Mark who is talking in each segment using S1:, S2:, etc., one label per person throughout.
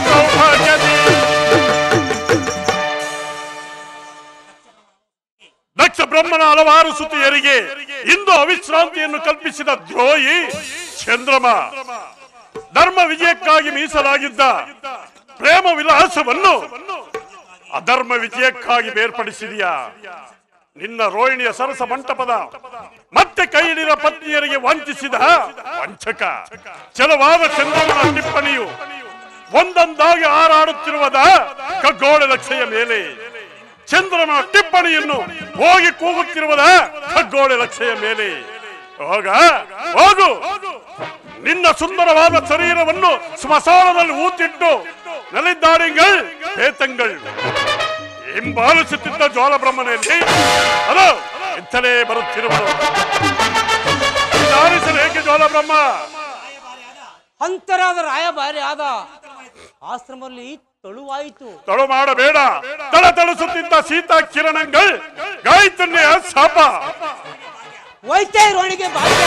S1: ಸೌಭಾಗ್ಯದಿ ದಕ್ಷ ಬ್ರಹ್ಮನ ಹಲವಾರು ಸುತಿಯರಿಗೆ ಇಂದು ಅವಿಶ್ರಾಂತಿಯನ್ನು ಕಲ್ಪಿಸಿದ ದ್ರೋಹಿ ಚಂದ್ರಮ ಧರ್ಮ ವಿಜಯಕ್ಕಾಗಿ ಮೀಸಲಾಗಿದ್ದ ಪ್ರೇಮ ವಿಲಾಸವನ್ನು ಅಧರ್ಮ ವಿಜಯಕ್ಕಾಗಿ ಬೇರ್ಪಡಿಸಿದೆಯಾ ನಿನ್ನ ರೋಹಿಣಿಯ ಸರಸ ಮಂಟಪದ ಮತ್ತೆ ಕೈ ಹಿಡಿದ ಪತ್ನಿಯರಿಗೆ ವಂಚಿಸಿದ ವಂಚಕ ಚಲವಾದ ಚಂದ್ರಮನ ಟಿಪ್ಪಣಿಯು ಒಂದೊಂದಾಗಿ ಹಾರಾಡುತ್ತಿರುವುದ ಖಗೋಳ ಲಕ್ಷೆಯ ಮೇಲೆ ಚಂದ್ರನ ಟಿಪ್ಪಣಿಯನ್ನು ಹೋಗಿ ಕೂಗುತ್ತಿರುವುದ ಖಗೋಳ ಲಕ್ಷೆಯ ಮೇಲೆ ಹೋಗ ಹೋಗು ನಿನ್ನ ಸುಂದರವಾದ ಶರೀರವನ್ನು ಸ್ಮಶಾನದಲ್ಲಿ ಊತಿಟ್ಟು ನಲಿದ್ದಾಡಿಂಗಳ್ ಬೇತಂಗಳ್ ಹಿಂಬಾಲಿಸುತ್ತಿದ್ದ ಜ್ವಾಲಬ್ರಹ್ಮನೆಯಲ್ಲಿ ಅದು ಎಂತಲೇ ಬರುತ್ತಿರುವುದು ದಾರಿಸಲೇಕೆ ಜ್ವಾಲಬ್ರಹ್ಮ
S2: ಅಂತರಾದ ರಾಯಭಾರಿ ಆದ ಆಶ್ರಮದಲ್ಲಿ ತಳುವಾಯಿತು
S1: ತಳು ಮಾಡಬೇಡ ತಳತಳಿಸುತ್ತಿದ್ದ ಸೀತಾ ಕಿರಣಗಳು ಗಾಯತ್ರಿಯ ಶಾಪ
S2: ವೈದ್ಯ ರೋಣಿಗೆ ಭಾಗ್ಯ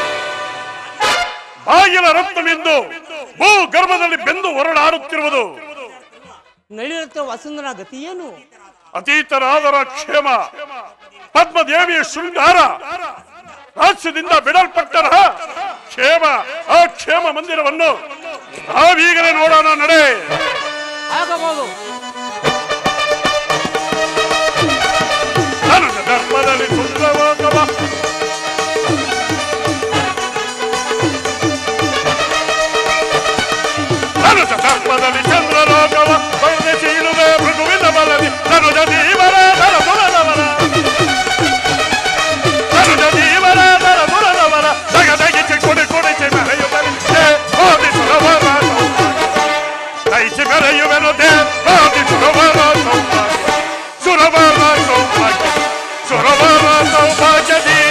S1: ಬಾಗಿಲ ರಕ್ತವಿಂದು ಭೂ ಗರ್ಭದಲ್ಲಿ ಬೆಂದು ಹೊರಡಾಡುತ್ತಿರುವುದು
S2: ನಳಿರತ್ತ ವಸುಂಧನ ಗತಿ ಏನು
S1: ಅತೀತರಾದರ ಕ್ಷೇಮ ಪದ್ಮದೇವಿಯ ಶೃಂಗಾರ ರಾಜ್ಯದಿಂದ ಬಿಡಲ್ಪಟ್ಟರ ಕ್ಷೇಮ ಆ ಕ್ಷೇಮ ಮಂದಿರವನ್ನು ನಾವೀಗಲೇ ನೋಡೋಣ ನಡೆ
S2: ಆಗಬಹುದು
S1: ನನ್ನ ಧರ್ಮದಲ್ಲಿ ಸುಂದರವಾದವ ನನ್ನ ಧರ್ಮದಲ್ಲಿ ಚಂದ್ರಲೋಕವ ಬಯದೆ ಚೀಳುವೆ ಮೃದುವಿನ ಬಲದಿ ತನುಜ ಜೀವನ ನರ ದುರದವರ ತನುಜ ಜೀವನ ನರ ದುರದವರ ದಗದಗಿಸಿ ಕುಡಿ ಕುಡಿಸಿ ಮೆರೆಯುವಲಿ ಓದಿ ಸುರವರ ದಯಿಸಿ ಮೆರೆಯುವೆನು ದೇ ಓದಿ ಸುರವರ ಸೌಭಾಗ್ಯ ಸುರವರ ಸೌಭಾಗ್ಯ ಸುರವರ ಸೌಭಾಗ್ಯದಿ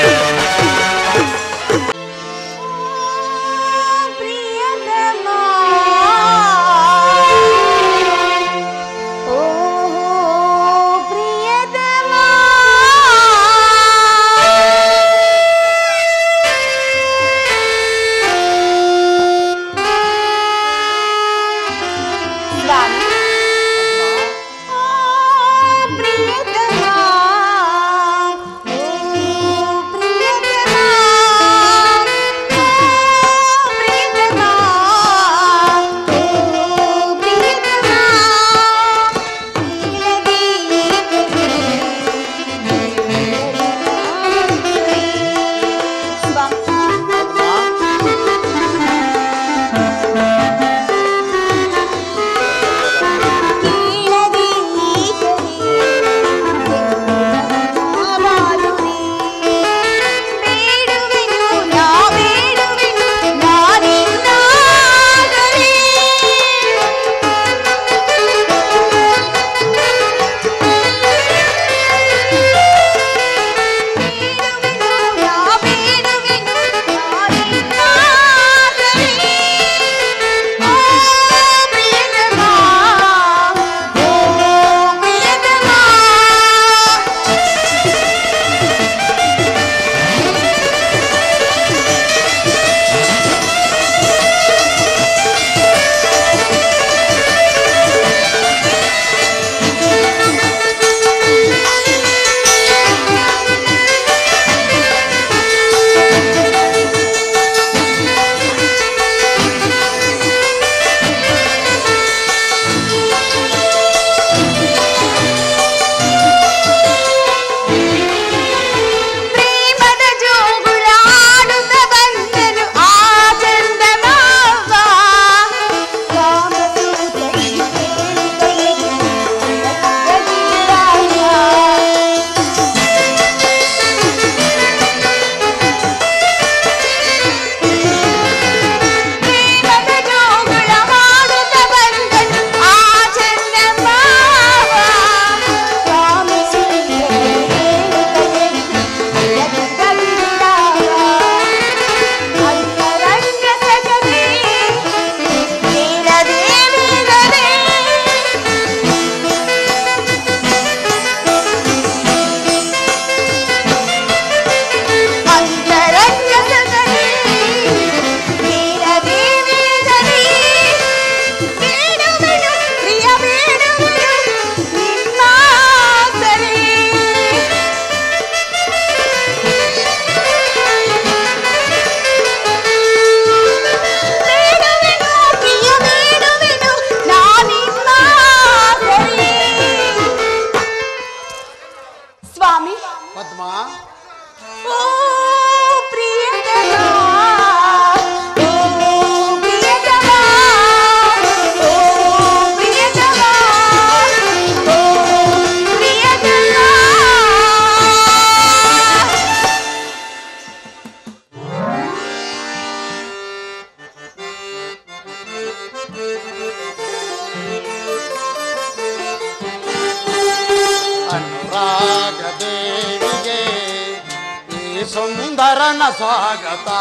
S3: ಅನುರಾಗ ದೇವಿಗೆ ಈ ಸುಂದರನ ಸ್ವಾಗತ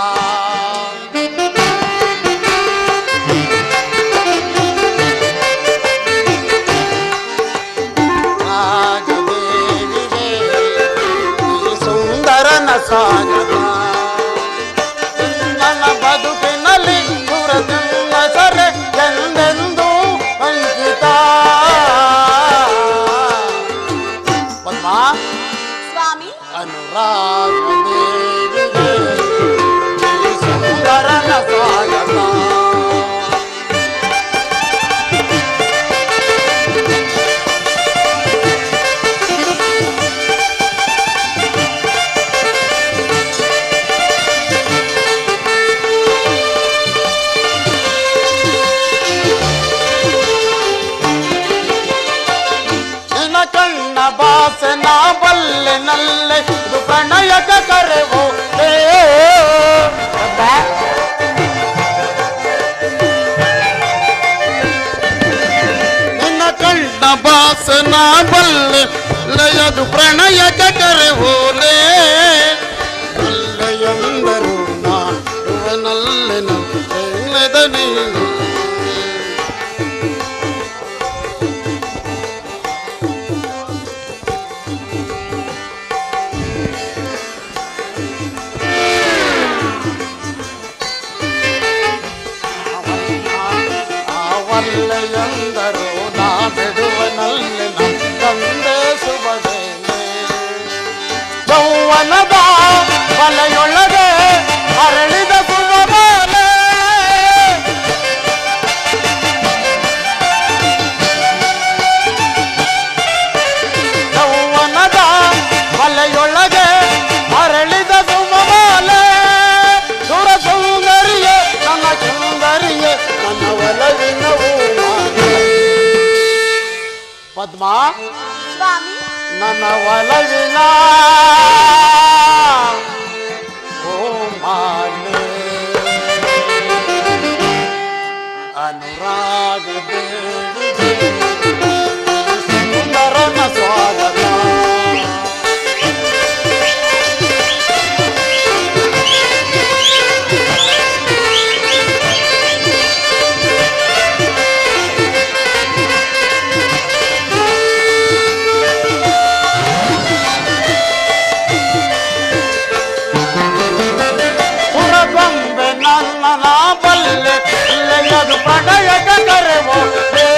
S3: ರಾಗದೇವಿಗೆ ಈ ಸುಂದರನ ಸ್ವಾಗತ ನನ್ನ ಬದುಕಿನಲ್ಲಿ ಸುರತಿಲ್ಲ ಸರೆ ಎಂದೆಂದೂ ಅಂಕಿತ ಪದ್ಮ
S4: ಸ್ವಾಮಿ
S3: ಅನುರಾಗ ದೇವಿಗೆ ಈ ಸುಂದರನ ಸ್ವಾಗತ ನಿನ ಕಣ್ಣ ಬಾಸನ ಬಲ್ಲೆ ನಲ್ಲೆ ಇದು ಪ್ರಣಯಕ ಕರೆವು ಏ ನಿನ್ನ ಕಣ್ಣ ಬಾಸನ ಬಲ್ಲೆ ಲಯದು ಪ್ರಣಯಕ ಕರೆವೋಲೆ ಅಲ್ಲೆಯಂದರು ನಾಡುವನಲ್ಲೆ ನಲ್ಲೆದ ನೀನು ಅವಲ್ಲೆಯಂದರು ನಾ ಬಿಡುವನಲ್ಲಿ ತಂದೆ ಸುಬದೇನೆ ಯೌವನದ ಬಲೆಯೊಳಗೆ ಅರಳಿದ ಸುಮಬಾಲೆ ಯೌವನದ ಬಲೆಯೊಳಗೆ ಅರಳಿದ ಸುಮಬಾಲೆ ಸುರ ಸೌಂದರ್ಯ ನನ್ನ ಸುಂದರ್ಯ ನನ್ನ ಒಲವಿನ ಹೂಮಾಲೆ. ಪದ್ಮ
S4: ಸ್ವಾಮಿ
S3: ನನ್ನ ಒಲವಿನ ಹೂಮಾಲೆ. ಅನುರಾಗ ದೇವಿಗೆ ಸುಂದರನ ಸ್ವಾಗತ ಸುರಗೊಂಬೆ ನನ್ನ ನಾ ಬಲ್ಲೆ ಇಲ್ಲೆಯದು ಪ್ರಣಯಕ ಕರೆವೋ ಏ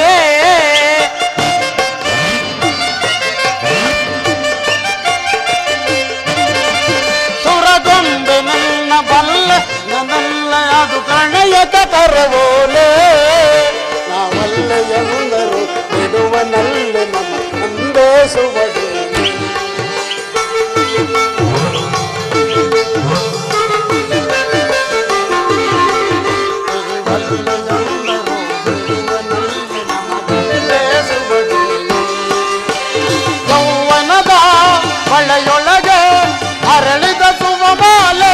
S3: ಸುರಗೊಂಬೆ ನನ್ನ ಬಲ್ಲೆ ನನ್ನಲ್ಲ ಅದು ಪ್ರಣಯಕ ಕರೆವೋಲೆ ನಾವಲ್ಲ ಎಂದರು ಬಿಡುವನಲ್ಲಿ ನಮ್ಮ ಸಂದೇಶುವಡೆ ಯೌವನದ ಬಳೆಯೊಳಗೆ ಅರಳಿದ ಸುಮಮಾಲೆ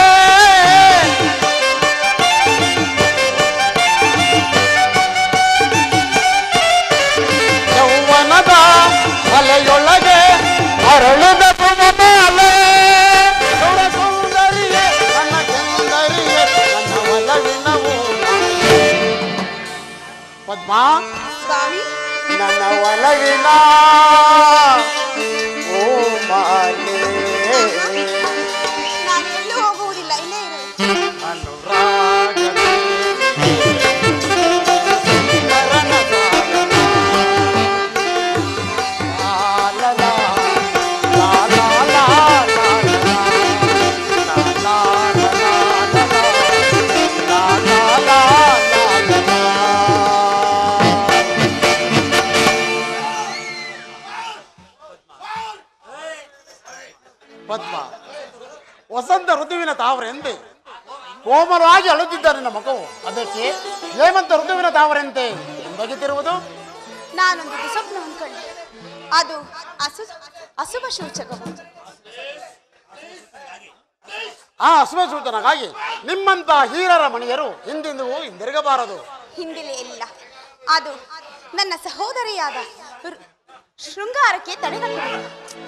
S3: ಯೌವನದ ಬಲೆಯೊಳಗೆ ಅರಳಿದ ಸುಮಮಾಲೆ ಸುರ ಸುಂದರಿಯೇ ನನ್ನ ಸುಂದರಿಯೇ ನನ್ನ ಒಲವಿನ ಹೂಮಾಲೆ. ಪದ್ಮ
S4: ಸ್ವಾಮಿ
S3: ನನ್ನ ಒಲವಿನ ಓ ಮಾಲೆ
S4: ನಾನು ಎಲ್ಲೂ ಹೋಗುವುದಿಲ್ಲ ಇಲ್ಲೇ ಇರುವೆ
S3: ಅನುರಾಗ ಸುಂದರನ ಸಾಗರ. ಲಾ ಲಾ ಲಾ, ಲಾ ಲಾ ಲಾ, ಲಾ ಲಾ ಲಾ, ಲಾ ಲಾ ಲಾ, ಲಾ ಲಾ ಲಾ, ಲಾ ಲಾ ಲಾ. ಪದ್ಮ ವಸಂತ ಋತುವಿನ ತಾವರೆಂತೆ ಕೋಮಲವಾಗಿ ಅಳುತ್ತಿದ್ದ ನಿನ್ನ ಮಗವು ಅದಕ್ಕೆ ಹೇಮಂತ ಋತುವಿನ ತಾವರೆಂತೆ ಎಂಬಗಿತಿರುವುದು
S4: ನಾನೊಂದು ದುಸ್ವಪ್ನವನ್ನು ಕಂಡೆ ಅದು ಅಸು ಅಶುಭ ಸೂಚಕವು
S3: ಆ ಅಶ್ವ ಸೂಚನಗಾಗಿ ನಿಮ್ಮಂತ ಹೀರರ ಮಣಿಯರು ಹಿಂದಿಂದು ಹಿಂದಿರುಗಬಾರದು
S4: ಹಿಂದಿಲೆ ಇಲ್ಲ ಅದು ನನ್ನ ಸಹೋದರಿಯಾದ ರು- ಶೃಂಗಾರಕ್ಕೆ ತಡೆಗಟ್ಟುವುದು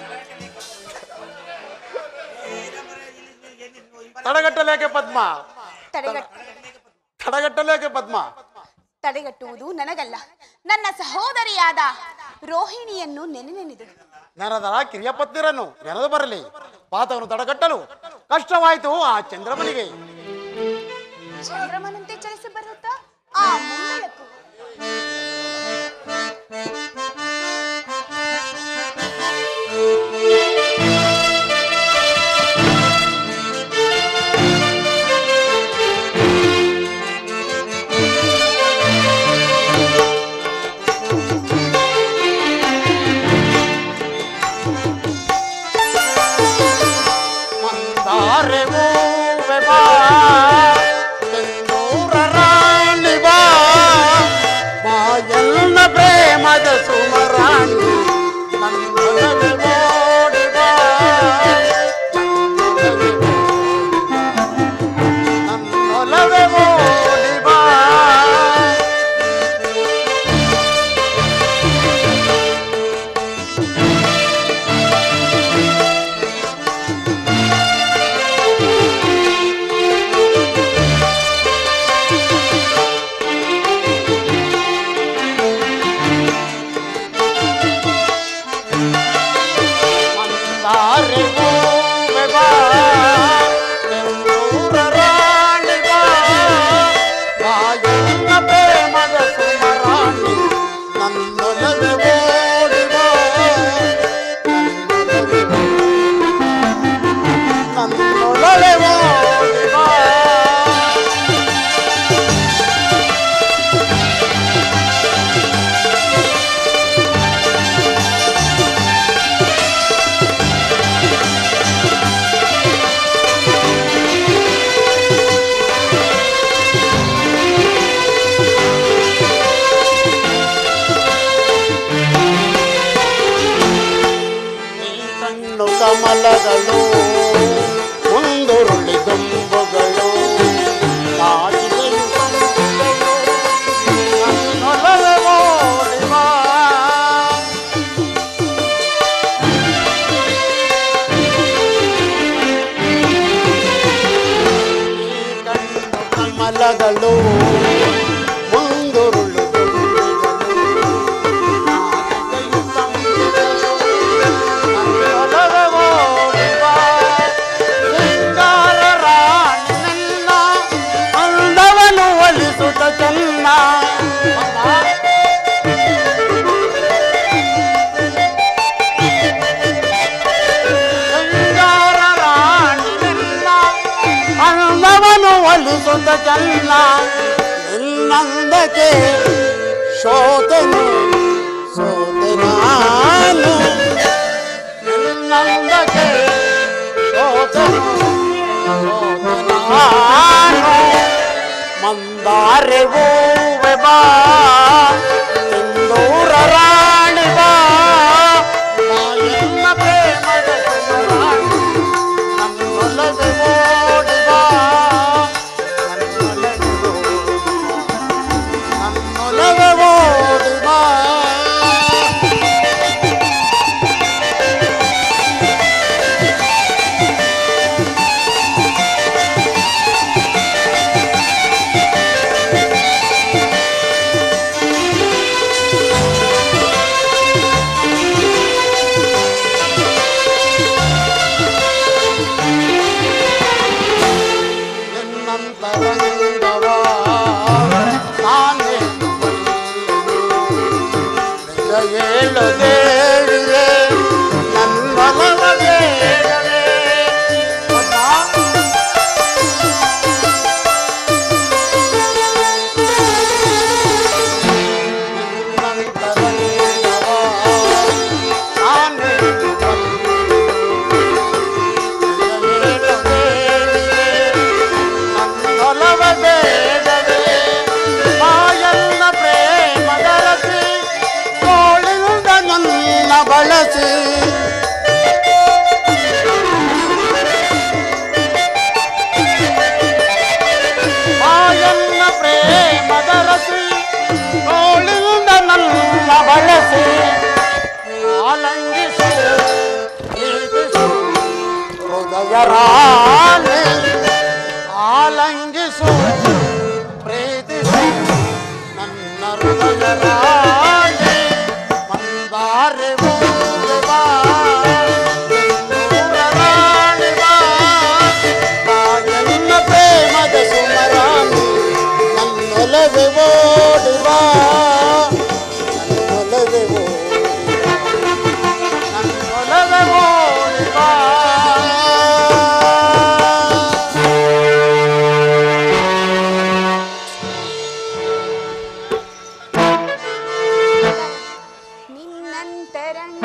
S3: ತಡೆಗಟ್ಟಲೇಕೆ ಪದ್ಮ
S4: ತಡೆಗಟ್
S3: ತಡೆಗಟ್ಟಲೇಕೆ ಪದ್ಮ
S4: ತಡೆಗಟ್ಟುವುದು ನನಗಲ್ಲ ನನ್ನ ಸಹೋದರಿಯಾದ ರೋಹಿಣಿಯನ್ನು ನೆನೆ ನೆನೆದು
S3: ನೆನದ ಕಿರಿಯ ಪತ್ನಿರನ್ನು ನೆನೆದು ಬರಲಿ ಪಾತವನ್ನು ತಡೆಗಟ್ಟಲು ಕಷ್ಟವಾಯಿತು ಆ ಚಂದ್ರಮನಿಗೆ
S4: ಚಂದ್ರಮನಂತೆ ಚಲಿಸಿ ಬರುತ್ತಾ ಆ ಮುಂಬೆಳಕು
S3: ಮಂದಾರೆ ಹೂವೆ ಬಾ ಸಿಂಧೂರ ರಾಣಿ ಬಾ ಮಾಯನ್ನ ಪ್ರೇಮದ ಸುಮರಾಣಿ ನನ್ನೊಲವೆ ಓಡಿ ಬಾ ನನ್ನೊಲವೆ ಓಡಿ ಬಾ ಮಂದಾರೆ ಹೂವೆ ಬಾ ಸಿಂಧೂರ ರಾಣಿ ಬಾ ಮಾಯನ್ನ ಪ್ರೇಮದ ಸುಮರಾಣಿ ನನ್ನೊಲವೆ ಓಡಿ ಬಾ ನನ್ನೊಲವೆ ಓಡಿ ಬಾ ಈ ಕಣ್ಣು ಕಮಲಗಳು ಮುಂದುರುಳಿ ದುಂಬುಗಳು ನಾಚಿಕೆಯು ಸಂಪಿಗೆಯು ನನ್ನೊಲವೆ ಓಡಿ ಬಾ. ಈ ಕಣ್ಣು ಕಮಲಗಳು ಮುಂದುರುಳು ದುಂಬುಗಳು ನಾಚಿಕೆಯು ಸಂಪಿಗೆಯು ನನ್ನೊಲವೆ ಓಡಿ ಬಾ. ಸಿಂಗಾರ ರಾಣಿ ನಿನ್ನ ಅಂದವನು ಒಲಿಸುತ್ತ ಚೆನ್ನ ಸಿಂಗಾರ ರಾಣಿ ನಿನ್ನ ಅಂದವನು ಒಲಿಸುತ್ತ ಚೆನ್ನ ನಿನ್ನಂದಕ್ಕೆ ಶೋಧನು ಸೋತೆ ನಾನು ನಿನ್ನಂದಕ್ಕೆ ಶೋಧನು ಸೋತೆ ನಾನು ಮಂದಾರೆ ಹೂವೆ ಬಾ ಸಿಂಧೂರ ರಾಣಿ ಬಾ ಮಾಯನ್ನ ಪ್ರೇಮದ ಸುಮರಾಣಿ ನನ್ನೊಲವೆ ಓಡಿ ಬಾ ನನ್ನೊಲವೆ ಓಡಿ ಬಾ. ನನ್ನೊಲವೆ ಓಡಿ ಬಾ ನಿನ್ನಂತರಂಗವ ನಾನೇ ನಿಜ ಹೇಳು ದೇವಿಯೇ ನನ್ನೊಲವ ಬೇಡವೇ ಗೊತ್ತಾ? ನಿನ್ನಂತರಂಗವ ನಾನೇ ನನ್ನೊಲವ ಬೇಡವೇ ಮಾಯನ್ನ ಪ್ರೇಮದರಸಿ ಕೋಳಿಂದ ನನ್ನ ರಾಣಿ ಆಲಂಗಿಸು ಪ್ರೀತಿಸು ನನ್ನ ಹೃದಯ ರಾಣಿ ಮಂದಾರೆ ಮೂಲೆ ಬಾ ಸಿಂಧೂರ ರಾಣಿ ಬಾ ಬಾ ಎನ್ನ ಪ್ರೇಮದ ಸುಮರಾಣಿ ನನ್ನೊಲವೆ ಓಡಿ ಬಾ ನನ್ನೊಲವೆ ಓಡಿ ಬಾ ನನ್ನೊಲವೆ ಓಡಿ ಬಾ
S4: ನಿನ್ನಂತರಂಗ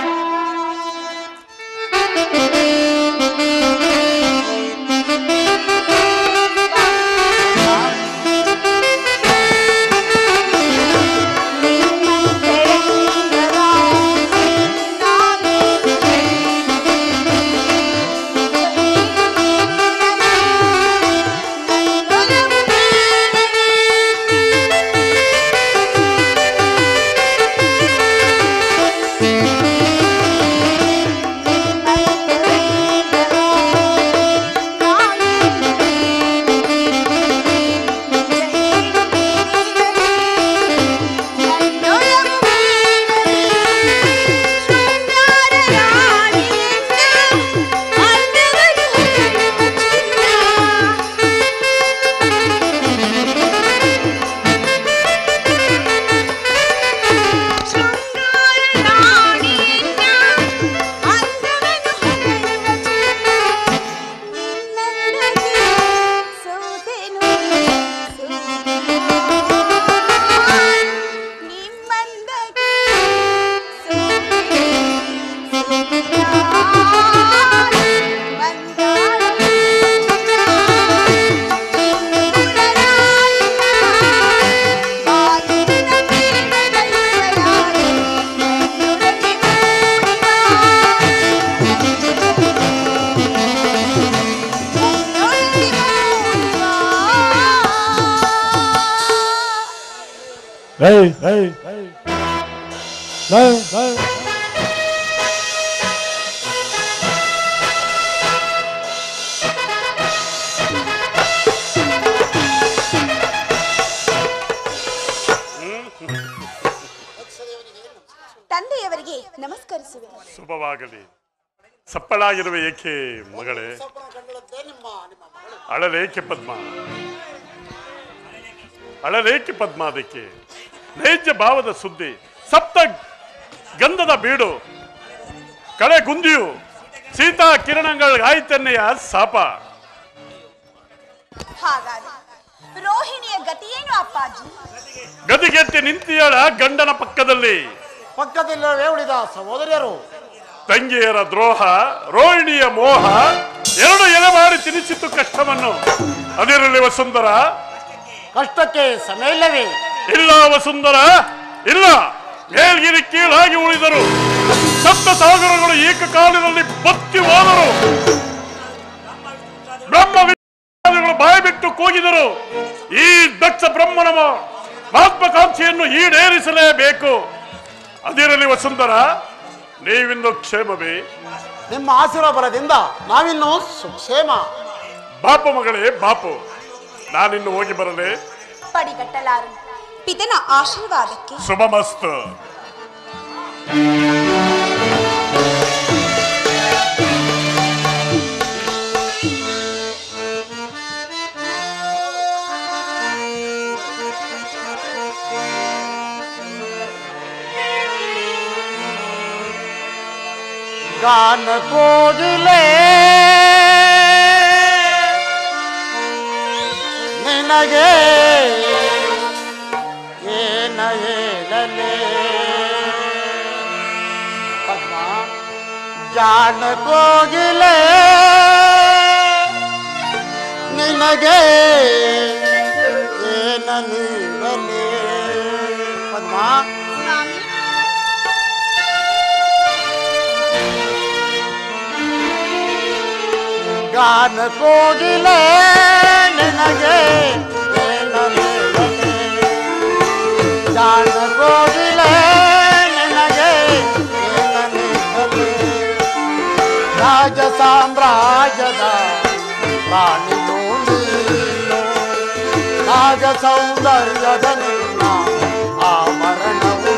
S1: Hey, hey, hey. No, no.
S4: ತಂದೆಯವರಿಗೆ ನಮಸ್ಕರಿಸುವೆ
S1: ಶುಭವಾಗಲಿ ಸಪ್ಪಳಾಗಿರುವ ಏಕೆ ಮಗಳೇ ಅಳಲೇಕೆ ಪದ್ಮ ಅಳಲೇಕೆ ಪದ್ಮ ಅದಕ್ಕೆ ನೈಜ ಭಾವದ ಸುದ್ದಿ ಸಪ್ತ ಗಂಧದ ಬೀಡು ಕಳೆ ಗುಂದಿಯು ಸೀತಾ ಕಿರಣಗಳಾಯ್ತನ್ನೆಯ ಸಾಪ
S4: ಹಾಗಾದ್ರೆ ರೋಹಿಣಿಯ ಗತಿಯೇನು ಅಪ್ಪಾಜಿ
S1: ಗದಿಗೆಟ್ಟಿ ನಿಂತಿಯಳ ಗಂಡನ ಪಕ್ಕದಲ್ಲಿ
S3: ಪಕ್ಕದಲ್ಲಿರುವ ಉಳಿದ ಸಹೋದರಿಯರು
S1: ತಂಗಿಯರ ದ್ರೋಹ ರೋಹಿಣಿಯ ಮೋಹ ಎರಡು ಎಲೆ ಮಾಡಿ ತಿನಿಸಿತು ಕಷ್ಟವನ್ನು ಅದಿರಲಿ ವಸುಂಧರ
S3: ಕಷ್ಟಕ್ಕೆ ಸಮಯ ಇಲ್ಲವೇ
S1: ಇಲ್ಲ ವಸುಂಧರ ಇಲ್ಲ ಮೇಲ್ಗಿರಿ ಕೀಳಾಗಿ ಉಳಿದರು ಸಪ್ತ ಸಾಗರಗಳು ಏಕಕಾಲದಲ್ಲಿ ಬತ್ತಿ ಹೋದರು ಬ್ರಹ್ಮ ವಿದ್ಯಾದಿಗಳು ಬಾಯಿ ಬಿಟ್ಟು ಕೂಗಿದರು ಈ ದಕ್ಷ ಬ್ರಹ್ಮನ ಮ- ಮಹತ್ವಾಕಾಂಕ್ಷೆಯನ್ನು ಈಡೇರಿಸಲೇಬೇಕು ಅದಿರಲಿ ವಸುಂಧರ ನೀವಿಂದು ಕ್ಷೇಮವೇ
S3: ನಿಮ್ಮ ಆಶೀರ್ವಾದ ಬಲದಿಂದ ನಾವಿನ್ನು ಸುಕ್ಷೇಮ
S1: ಬಾಪು ಮಗಳೇ ಬಾಪು ನಾನಿನ್ನು ಹೋಗಿ ಬರಲೇ
S4: ಪಡಿಗಟ್ಟಲಾರು ಪಿತನ ಆಶೀರ್ವಾದಕ್ಕೆ
S1: ಶುಭಮಸ್ತು
S3: ಗಾನ ಕೋಗಿಲೆ ನಿನಗೆ ಏನ ಹೇಳಲೆ ಪದ್ಮ ಜಾಣ ಕೋಗಿಲೆ ನಿನಗೆ ಏನ ನೀಡಲೆ ಪದ್ಮ
S4: ಸ್ವಾಮಿ
S3: ಗಾನ ಕೋಗಿಲೆ ನಿನಗೆ ಏನನೆ ಗಾನ ಕೋಗಿಲೆ ನಿನಗೆ ಏನನೆ ರಾಜ ಸಾಮ್ರಾಜ್ಯ ಪ್ರೇಮದ ನಿನ್ನ ಆಭರಣವು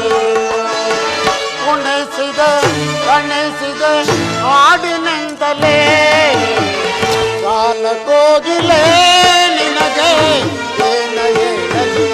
S3: ಉಣಿಸಿದೆ ಕಣಿಸಿದೆ ಹಾಡಿನಿಂದಲೇ ಕಾಲ ಕೋಗಿಲೆ ನಿನಗೆ ಏನ ಹೇಳಲಿ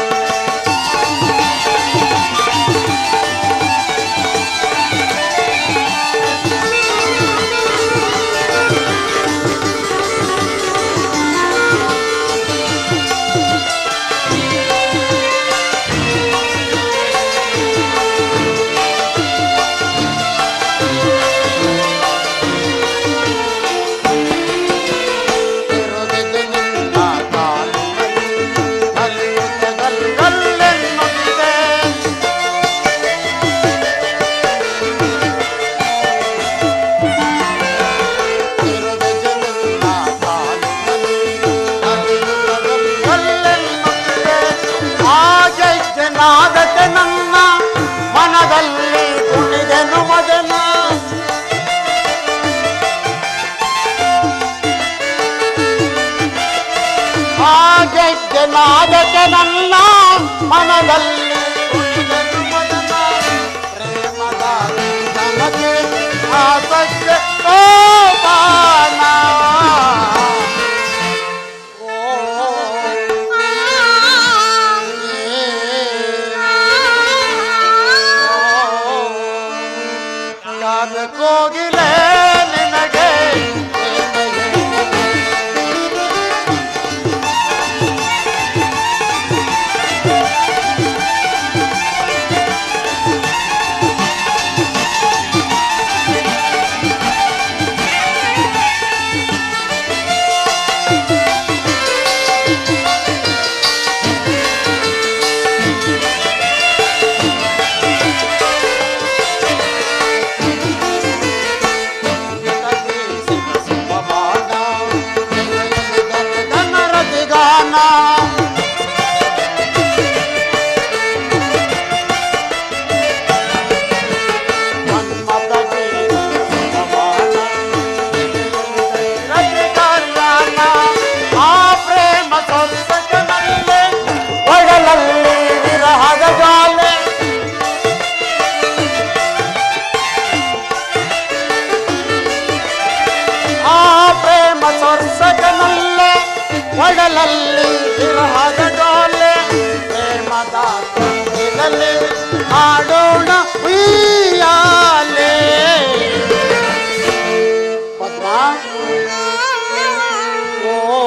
S3: ತಿರುಗಿದು ನಿನ್ನ ಕಾಲಿನಲ್ಲಿ ಅಲಿಯುತ್ತ ಗಲ್ಗಲ್ಲೆನ್ನುತ್ತಿದೆ. ತಿರುಗಿದು ನಿನ್ನ ಕಾಲಿನಲ್ಲಿ ಅಲಿಯುತ್ತ ಗಲ್ಗಲ್ಲೆನ್ನುತ್ತಿದೆ. ಆ ಜೈಜನಾದಕ್ಕೆ ನನ್ನ ಮನದಲ್ಲಿ ಕುಣಿದೆನು ಮದನ ಹಾಗೆ ಜನಾದಕ್ಕೆ ನನ್ನ ಮನದಲ್ಲಿ ಕುಣಿದನು ಮದನ. ಪ್ರೇಮದ ನಮಗೆ ಆಸಕ್ಕೆ ಸೋಪಾನ. ಓ, ಏ, ಯಾದ ಕೋಗಿಲೆ ನಿನಗೆ ಏನ ಹೇಳಲಿ? ಒಡಲಲ್ಲಿ ವಿರಹದ ಜಾಲೆ ಆ ಪ್ರೇಮ ಸ್ವರ್ಸಕನಲ್ಲೇ ಒಡಲಲ್ಲಿ ವಿರಹದ ಡೋಲೆ ಪ್ರೇಮದ ತೊಟ್ಟಿಲಲ್ಲಿ ಆಡೋಣ ಉಯ್ಯಾಲೆ ಪದ್ಮ ಓ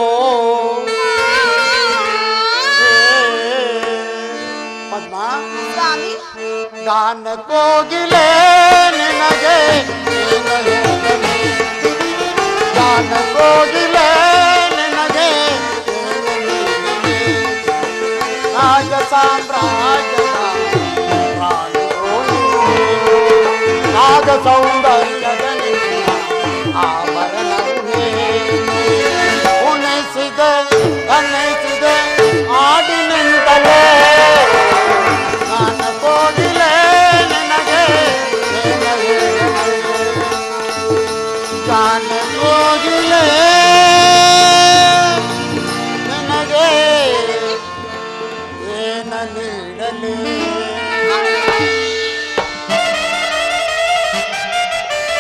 S3: ಏ, ಪದ್ಮ
S4: ಸ್ವಾಮಿ
S3: ಗಾನ ಕೋಗಿಲೆ ನಿನಗೆ ಏನು ಹೇಳಲಿ? ಗಾನ ಕೋಗಿಲೆ ನಿನಗೆ ಏನು ಹೇಳಲಿ? ರಾಜ ಸಾಮ್ರಾಜ್ಯದ ರಾಣಿಯೋ ನೀನು. ನಾಗ ಸೌಂದರ್ಯದ ನಿನ್ನ ಆಭರಣವೇ ಉಣಿಸಿದೆ ಕಣ್ಣಿಸಿದೆ ಆಡಿನಿಂದಲೇ ನಾನು ಕೋಗಿಲೆ ನಿನಗೆ ಏನ ಹೇಳಲಿ? ನಾನು ಕೋಗಿಲೆ ನಿನಗೆ ಏನ ನೀಡಲಿ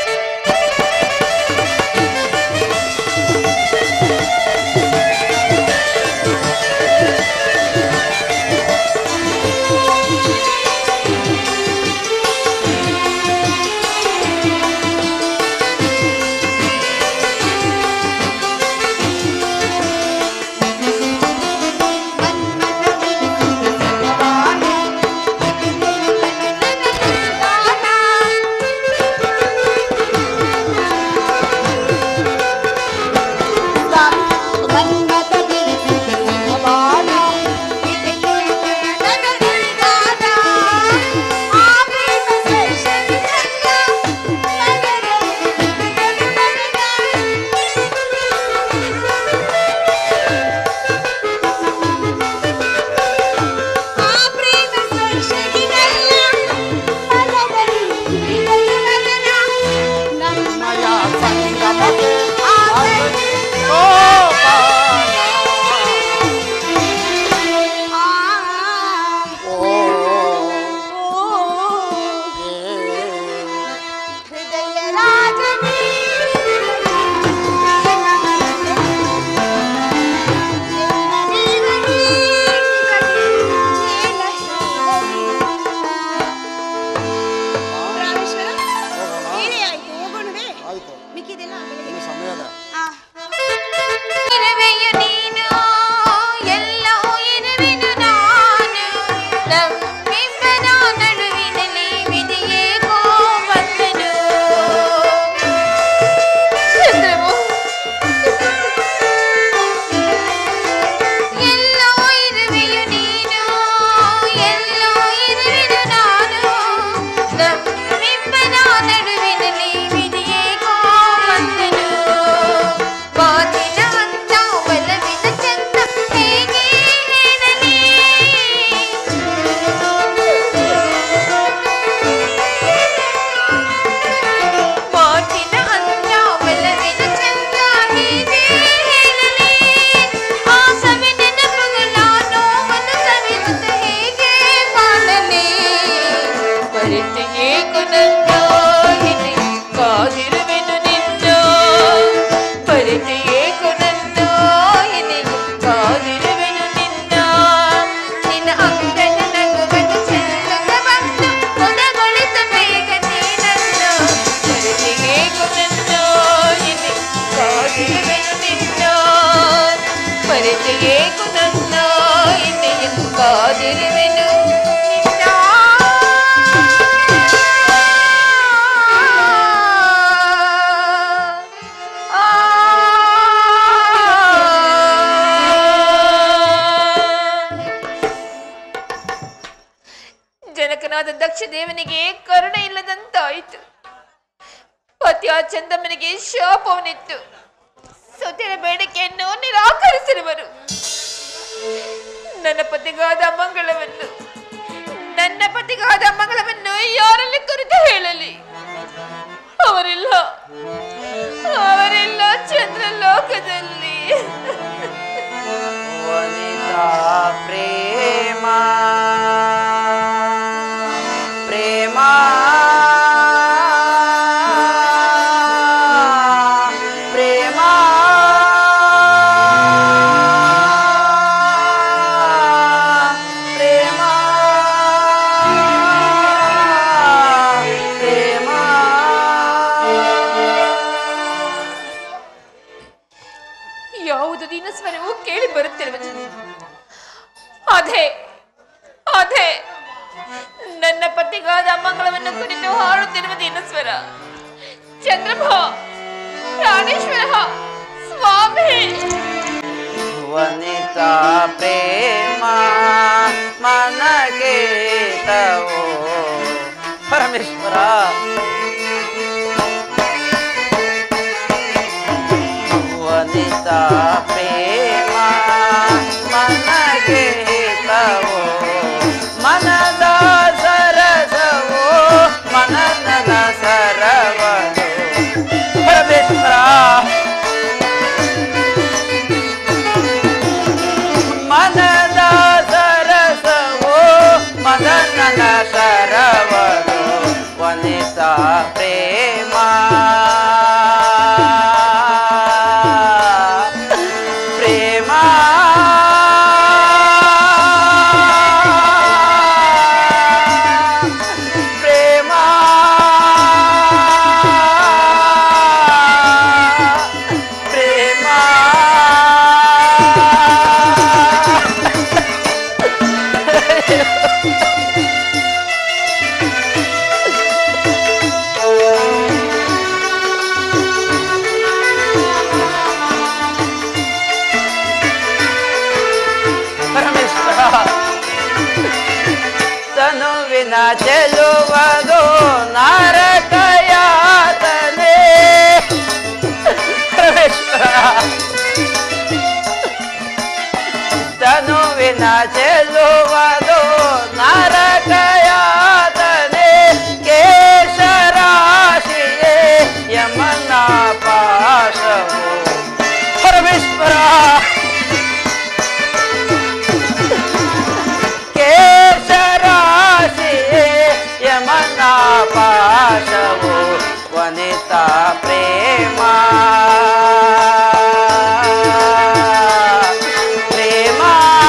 S5: ದೇವನಿಗೆ ಕರುಣೆ ಇಲ್ಲದಂತಾಯಿತು ಪತಿಯ ಚಂದಮ್ಮನಿಗೆ ಶಾಪವನಿತ್ತು ಸತಿಯ ಬೇಡಿಕೆಯನ್ನು ನಿರಾಕರಿಸಿರುವರು ನನ್ನ ಪತಿಗಾದ ಮಂಗಳವನ್ನು ನನ್ನ ಪತಿಗಾದ ಮಂಗಳವನ್ನು ಯಾರಲ್ಲಿ ಕುರಿತು ಹೇಳಲಿ ಅವರಿಲ್ಲ ಅವರಿಲ್ಲ ಚಂದ್ರಲೋಕದಲ್ಲಿ
S3: ವನಿತಾ ಪ್ರೇಮ ಪ್ರೇಮ ಪ್ರೇಮ ಪ್ರೇಮ ಪ್ರೇಮ
S5: ಯಾವುದು ನಿನ್ನ ಸ್ವರವು ಕೇಳಿ ಬರುತ್ತಿರುವುದು ಅದೇ ಅದೇ ನನ್ನ ಪತಿಗಾದ ಮಂಗಳವನ್ನು ಕುರಿತು ಹಾಡುತ್ತಿರುವ ನಿನ್ನ ಸ್ವರ ಚಂದ್ರಭ ಪ್ರಾಣೇಶ್ವರ ಸ್ವಾಮಿ
S3: ವನಿತಾ ಪ್ರೇಮ ಮನಗೆ ತವೋ ಪರಮೇಶ್ವರ ವನಿತಾ ಪ್ರೇಮ ಮನಗೆ ತವೋ ಮನದ ಸರಸವೋ ಮನದ ಸರವನು ಪರಮೇಶ್ವರ ಮನದ ಸರಸವೋ ಮದನನ ಸರವನು ವನಿತಾ ಪ್ರೇಮ ಪ್ರೇಮ ಪ್ರೇಮ ಪ್ರೇಮ ಪರಮೇಶ್ವರ ತನುವಿನ ಚೆಲುವದು ನಾರಕಯಾತನೆ ಪರಮೇಶ್ವರ ತನುವಿನ ಚೆಲುವದು ನರಕಯಾತನೆ ಕೇಶರಾಶಿಯೇ ಯಮನ ಪಾಶವು ಪರಮೇಶ್ವರ ಕೇಶರಾಶಿಯೇ ಯಮನ ಪಾಶವು ವನಿತಾ ಪ್ರೇಮ ಪ್ರೇಮ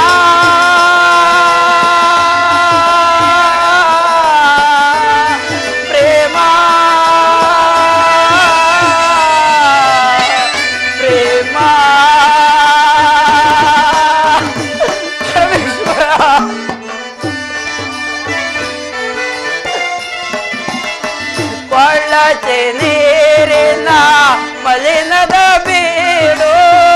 S3: ಪ್ರೇಮ ಪ್ರೇಮ ಪರಮೇಶ್ವರ ಕೊಳ್ಳಚೆ ನೀರಿನ ಮಲಿನದ ಬೀಡು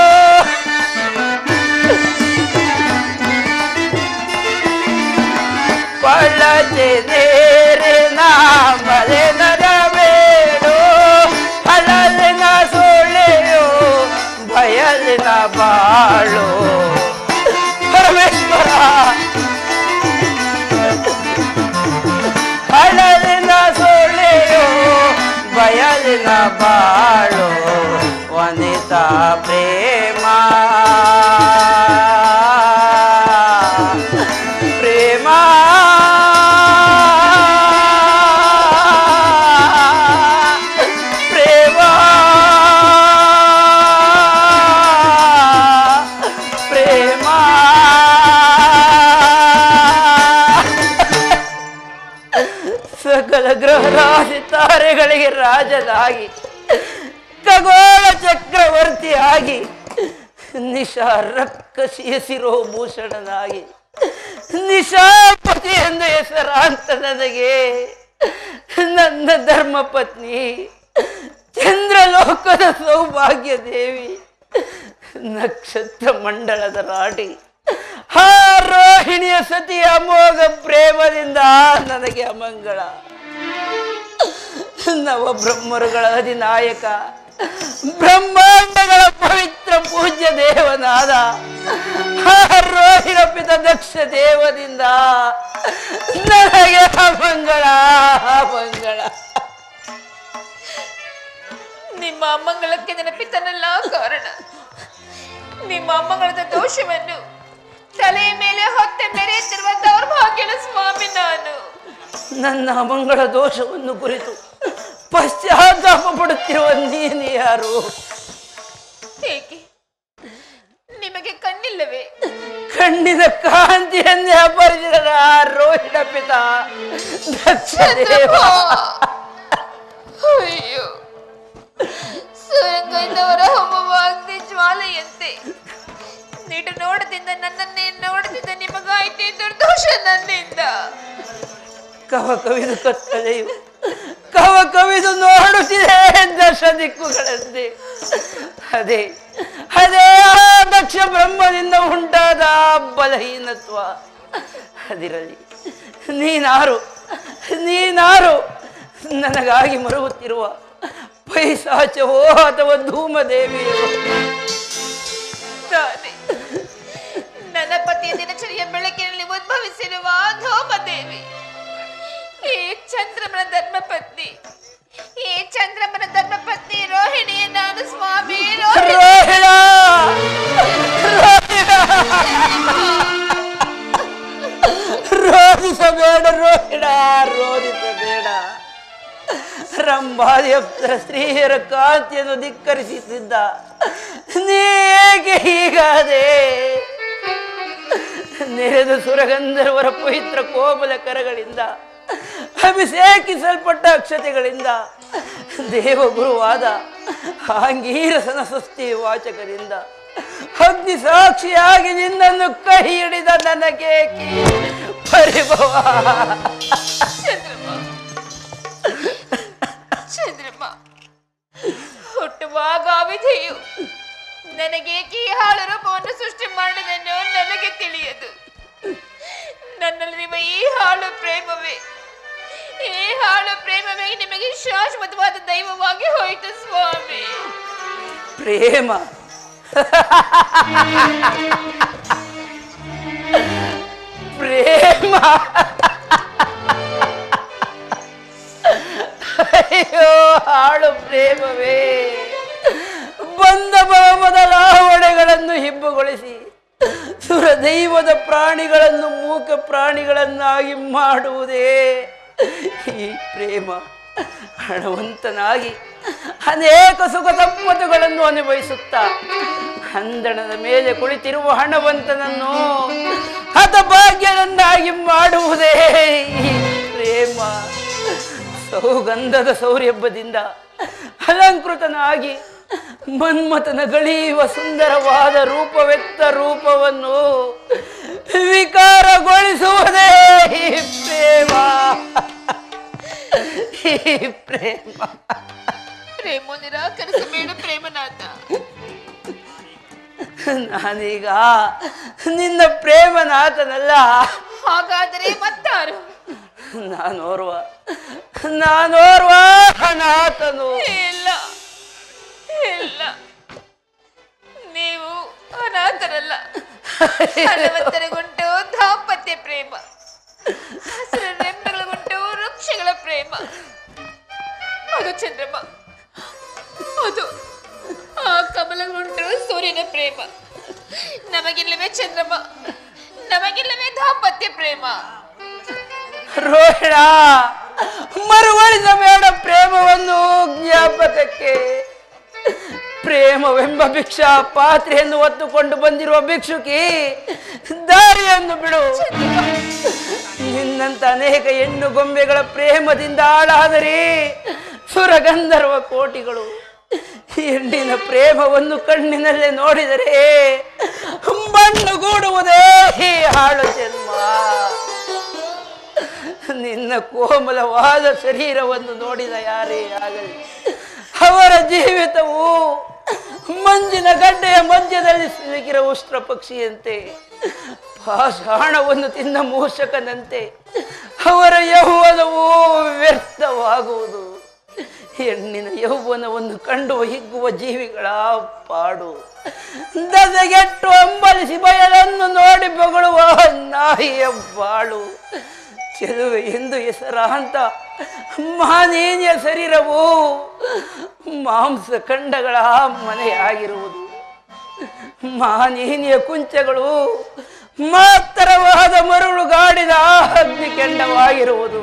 S3: ಕೊಳ್ಳಚೆ ನೀರಿನ ಮಲಿನದ ಬೀಡು ಹಲಲಿನ ಸುಳಿಯು ಬಯಲಿನ ಬಾಳು ಪರಮೇಶ್ವರ ಹಳಲಿನ ಸುಳಿಯು ಬಯಲಿನ ಬಾಳು ವನಿತಾ ಪ್ರೇಮ ಪ್ರೇಮ ಪ್ರೇಮ ಪ್ರೇಮ ಸಕಲ ಗ್ರಹರಾಶಿ ತಾರೆಗಳಿಗೆ ರಾಜನಾಗಿ ಖಗೋಳ ಚಕ್ರವರ್ತಿಯಾಗಿ ನಿಶಾ ರಕ್ಕಸಿಯ ಶಿರೋಭೂಷಣನಾಗಿ ನಿಶಾಪತಿ ಎಂದು ಹೆಸರಾಂತ ನನಗೆ ನನ್ನ ಧರ್ಮ ಪತ್ನಿ ಚಂದ್ರಲೋಕದ ಸೌಭಾಗ್ಯ ದೇವಿ ನಕ್ಷತ್ರ ಮಂಡಲದ ರಾಣಿ ಹಾ ರೋಹಿಣಿಯ ಸತಿಯ ಅಮೋಘ ಪ್ರೇಮದಿಂದ ನನಗೆ ಅಮಂಗಳ ನವ ಬ್ರಹ್ಮರುಗಳ ಅಧಿನಾಯಕ ಬ್ರಹ್ಮಾಂಡಗಳ ಪವಿತ್ರ ಪೂಜ್ಯ ದೇವನಾದ ಆ ರೋಹಿಣ ಪಿತ ದಕ್ಷ ದೇವದಿಂದ ನನಗೆ ಅಮಂಗಳ ಅಮಂಗಳ
S5: ನಿಮ್ಮ ಅಮ್ಮಂಗಳಕ್ಕೆ ನೆನಪಿತನಲ್ಲ ಕಾರಣ ನಿಮ್ಮ ಅಮ್ಮಂಗಳದ ದೋಷವನ್ನು ತಲೆಯ ಮೇಲೆ ಹೊತ್ತೆ ಮೆರೆಯುತ್ತಿರುವ ದೌರ್ಭಾಗ್ಯನ ಸ್ವಾಮಿ ನಾನು
S3: ನನ್ನ ಅಮಂಗಳ ದೋಷವನ್ನು ಕುರಿತು ಪಶ್ಚಾತ್ತಾಪ ಪಡುತ್ತಿರುವ ನೀನು ಯಾರು
S5: ಏಕೆ ನಿಮಗೆ ಕಣ್ಣಿಲ್ಲವೇ
S3: ಕಣ್ಣಿನ ಕಾಂತಿಯನ್ನೇ ಅಪರಿಚಿತ ರೋಹಿಣ ಪಿತ ದಕ್ಷ ದೇವ
S5: ಅಯ್ಯೋ ಸುರಂಗದವರ ಹೋಮವಾಗ್ದೆ ಜ್ವಾಲೆಯಂತೆ ನಿಡು ನೋಡದಿಂದ ನನ್ನನ್ನೇ ನೋಡುತ್ತಿದ್ದ ನಿಮಗಾಯ್ತೆ ದುರ್ದೋಷ ನನ್ನಿಂದ
S3: ಕವ ಕವಿದು ಕತ್ತಲೆಯು ಕವ ಕವಿದು ನೋಡುತ್ತಿದೆ ದಶ ದಿಕ್ಕುಗಳಂತೆ ಅದೇ ಅದೇ ಆ ದಕ್ಷ ಬ್ರಹ್ಮದಿಂದ ಉಂಟಾದ ಬಲಹೀನತ್ವ ಅದಿರಲಿ ನೀನಾರು ನೀನಾರು ನನಗಾಗಿ ಮರುಗುತ್ತಿರುವ ಪೈಸಾಚವೋ ಅಥವಾ ಧೂಮದೇವಿಯೋ
S5: ತಾನೆ ನನ್ನ ಪತಿಯ ದಿನಚರಿಯ ಬೆಳಕಿನಲ್ಲಿ ಉದ್ಭವಿಸಿರುವ ಧೂಮದೇವಿ ಈ ಚಂದ್ರಮನ ಧರ್ಮಪತ್ನಿ ಈ ಚಂದ್ರಮನ ಧರ್ಮಪತ್ನಿ ರೋಹಿಣಿಯ ನಾನು ಸ್ವಾಮಿ ರೋಹಿಣಿ
S3: ರೋಹಿಣ ರೋಧಿಸಬೇಡ ರೋಹಿಣ ರೋಧಿಸಬೇಡ ರಂಭಾದಿಯಪ್ತರ ಸ್ತ್ರೀಯರ ಕಾಂತಿಯನ್ನು ಧಿಕ್ಕರಿಸುತ್ತಿದ್ದ ನೀ ಏಕೆ ಹೀಗಾದೆ ನೆರೆದ ಸುರಗಂಧರ್ವರ ಪವಿತ್ರ ಕೋಮಲ ಕರಗಳಿಂದ ಅಭಿಷೇಕಿಸಲ್ಪಟ್ಟ ಅಕ್ಷತೆಗಳಿಂದ ದೇವಗುರುವಾದ ಆಂಗೀರಸನ ಸೃಷ್ಟಿ ವಾಚಕರಿಂದ ಅಗ್ನಿ ಸಾಕ್ಷಿಯಾಗಿ ನಿನ್ನನ್ನು ಕೈ ಹಿಡಿದ ನನಗೆ ಪರಿಭವ
S5: ಚಂದ್ರಮ್ಮ ಚಂದ್ರಮ್ಮ ಹುಟ್ಟುವಾಗ ವಿಧಿಯು ನನಗೇಕೆ ಈ ಹಾಳು ರೂಪವನ್ನು ಸೃಷ್ಟಿ ಮಾಡಿದೆನೋ ನನಗೆ ತಿಳಿಯದು ನನ್ನಲ್ಲಿರುವ ಈ ಹಾಳು ಪ್ರೇಮವೇ ಈ ಹಾಳು ಪ್ರೇಮವೇ ನಿಮಗೆ ಶಾಶ್ವತವಾದ ದೈವವಾಗಿ ಹೋಯಿತು ಸ್ವಾಮಿ
S3: ಪ್ರೇಮ ಪ್ರೇಮ ಅಯ್ಯೋ ಹಾಳು ಪ್ರೇಮವೇ ಬಂದ ಬದಲಾವಣೆಗಳನ್ನು ಹಿಬ್ಬುಗೊಳಿಸಿ ಸುರದೈವದ ಪ್ರಾಣಿಗಳನ್ನು ಮೂಕ ಪ್ರಾಣಿಗಳನ್ನಾಗಿ ಮಾಡುವುದೇ ಈ ಪ್ರೇಮ ಹಣವಂತನಾಗಿ ಅನೇಕ ಸುಖ ಸಂಪತ್ತುಗಳನ್ನು ಅನುಭವಿಸುತ್ತಾ ಹಂದಣದ ಮೇಲೆ ಕುಳಿತಿರುವ ಹಣವಂತನನ್ನು ಹತಭಾಗ್ಯನನ್ನಾಗಿ ಮಾಡುವುದೇ ಈ ಪ್ರೇಮ ಸೌಗಂಧದ ಸೌರಭ್ಯದಿಂದ ಅಲಂಕೃತನಾಗಿ ಮನ್ಮಥನ ಗಳಿಯುವ ಸುಂದರವಾದ ರೂಪವೆತ್ತ ರೂಪವನ್ನು ವಿಕಾರಗೊಳಿಸುವುದೇ ಈ ಪ್ರೇಮ ಈ ಪ್ರೇಮ
S5: ಪ್ರೇಮ ನಿರಾಕರಿಸಬೇಡ ಪ್ರೇಮನಾಥ
S3: ನಾನೀಗ ನಿನ್ನ ಪ್ರೇಮನಾಥನಲ್ಲ
S5: ಹಾಗಾದರೆ ಮತ್ತಾರು
S3: ನಾನೋರ್ವ ನಾನೋರ್ವ ಅನಾಥನು
S5: ಇಲ್ಲ ಇಲ್ಲ ನೀವು ಅನಾಥರಲ್ಲ ಹಣವಂತರಿಗುಂಟು ದಾಂಪತ್ಯ ಪ್ರೇಮ ಹಸಿರು ರೆಂಬೆಗಳಿಗುಂಟು ವೃಕ್ಷಗಳ ಪ್ರೇಮ ಅದು ಚಂದ್ರಮ್ಮ ಅದು ಆ ಕಮಲಗುಂಟು ಸೂರ್ಯನ ಪ್ರೇಮ ನಮಗಿಲ್ಲವೇ ಚಂದ್ರಮ್ಮ ನಮಗಿಲ್ಲವೇ ದಾಂಪತ್ಯ ಪ್ರೇಮ
S3: ರೋಹಿಣ ಮರುವಳಿಸಬೇಡ ಪ್ರೇಮವನ್ನು ಜ್ಞಾಪಕಕ್ಕೆ ಪ್ರೇಮವೆಂಬ ಭಿಕ್ಷಾ ಪಾತ್ರೆಯನ್ನು ಹೊತ್ತುಕೊಂಡು ಬಂದಿರುವ ಭಿಕ್ಷುಕಿ ದಾರಿಯನ್ನು ಬಿಡು ನಿನ್ನಂತ ಅನೇಕ ಹೆಣ್ಣು ಗೊಂಬೆಗಳ ಪ್ರೇಮದಿಂದ ಹಾಳಾದರೆ ಸುರಗಂಧರ್ವ ಕೋಟಿಗಳು ಹೆಣ್ಣಿನ ಪ್ರೇಮವನ್ನು ಕಣ್ಣಿನಲ್ಲೇ ನೋಡಿದರೆ ಬಣ್ಣಗೂಡುವುದೇ ಈ ಹಾಳು ಜನ್ಮ ನಿನ್ನ ಕೋಮಲವಾದ ಶರೀರವನ್ನು ನೋಡಿದ ಯಾರೇ ಆಗಲಿ ಅವರ ಜೀವಿತವು ಮಂಜಿನ ಗಡ್ಡೆಯ ಮಧ್ಯದಲ್ಲಿ ಸಿಲುಕಿರ ಉಷ್ಟ್ರ ಪಕ್ಷಿಯಂತೆ ಪಾಷಾಣವನ್ನು ತಿಂದ ಮೂಷಕನಂತೆ ಅವರ ಯೌವನವು ವ್ಯರ್ಥವಾಗುವುದು ಹೆಣ್ಣಿನ ಯೌವನವನ್ನು ಕಂಡು ಹಿಗ್ಗುವ ಜೀವಿಗಳ ಪಾಡು ದಸಗೆಟ್ಟು ಅಂಬಲಿಸಿ ಬಯಲನ್ನು ನೋಡಿ ಬೊಗಳುವ ನಾಯಿಯ ಬಾಳು ಚೆಲುವೆ ಎಂದು ಹೆಸರಾಂತ ಮಾನೇನ್ಯ ಶರೀರವು ಮಾಂಸ ಖಂಡಗಳ ಮನೆಯಾಗಿರುವುದು ಮಾನೇನಿಯ ಕುಂಚಗಳು ಮಾತ್ತರವಾದ ಮರುಳುಗಾಡಿದ ಅಗ್ನಿಕೆಂಡವಾಗಿರುವುದು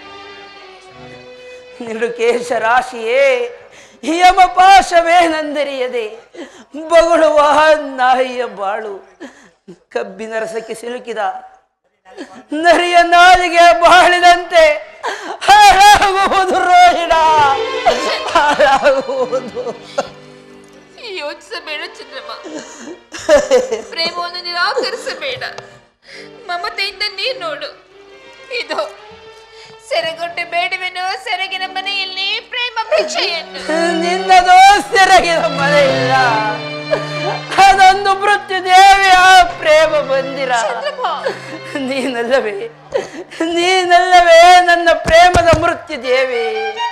S3: ನಿರುಕೇಶ ರಾಶಿಯೇ ಯಮಪಾಶವೇನೆಂದರಿಯದೆ ಬೊಗಳುವ ನಾಯಿಯ ಬಾಳು ಕಬ್ಬಿನ ರಸಕ್ಕೆ ಸಿಲುಕಿದ ನರಿಯ ನಾಲಿಗೆ ಬಾಳಿದಂತೆ ಹಾಳಾಗುವುದು ರೋಹಿಣ ಹಾಳಾಗುವುದು
S5: ಯೋಚಿಸಬೇಡ ಚಂದ್ರಮ್ಮ ಪ್ರೇಮವನ್ನು ನಿರಾಕರಿಸಬೇಡ ಮಮತೆಯಿಂದ ನೀರ್ ನೋಡು ಇದು ಸೆರೆಗೊಂಡು ಬೇಡವೆನೋ ಸೆರಗಿನ ಮನೆಯಲ್ಲಿ ಪ್ರೇಮ ಭಿಕ್ಷೆಯನ್ನು
S3: ನಿನ್ನದು ಸೆರಗಿನ ಮನೆ ಇಲ್ಲ ಅದೊಂದು ಮೃತ್ಯು ದೇವಿಯ ಪ್ರೇಮ ಬಂದಿರ
S5: ಚಂದ್ರಮ್ಮ
S3: ನೀನಲ್ಲವೇ ನೀನಲ್ಲವೇ ನನ್ನ ಪ್ರೇಮದ ಮೃತ್ಯು ದೇವಿ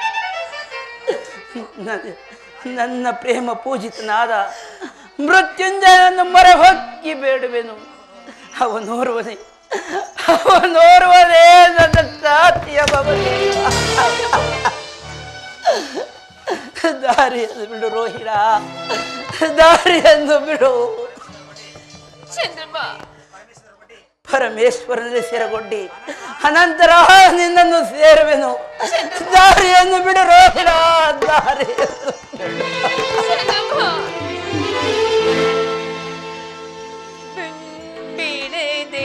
S3: ನನ್ನ- ನನ್ನ ಪ್ರೇಮ ಪೂಜಿತನಾದ ಮೃತ್ಯುಂಜಯನನ್ನು ಮೊರೆ ಹೊಕ್ಕಿ ಬೇಡುವೆನು ಅವನೋರ್ವನೇ ಅವನೋರ್ವನೇ ನನ್ನ ಸಾತಿಯ ಭವದೇವ ದಾರಿಯನ್ನು ಬಿಡು ರೋಹಿಣ ದಾರಿಯನ್ನು ಬಿಡು
S5: ಚಂದ್ರಮ್ಮ
S3: ಪರಮೇಶ್ವರನಲ್ಲಿ ಸೇರಗೊಂಡಿ ಅನಂತರ ನಿನ್ನನ್ನು ಸೇರುವೆನು ದಾರಿಯನ್ನು ಬಿಡು ರೋಹಿಣ ದಾರಿಯನ್ನು
S5: ಚಂದ್ರಮ್ಮ ಬಿಡದೆ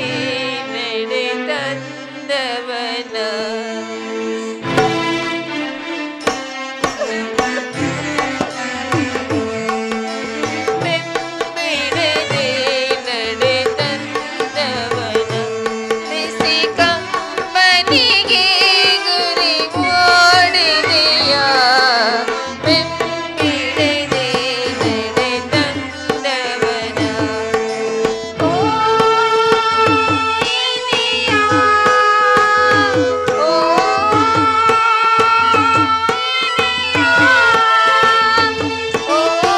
S5: ನಡೆದಂದವನ ಬೆಂಬಿಡದೆ ನಡೆದಂದವನ ಬಿಸಿ ಕಂಬನಿಗೆ ಗುರಿ ಮಾಡಿದೆಯ ಬೆಂಬಿಡದೆ ನಡೆದಂದವನ ಓ ಇನಿಯಾ ಓ ಇನಿಯಾ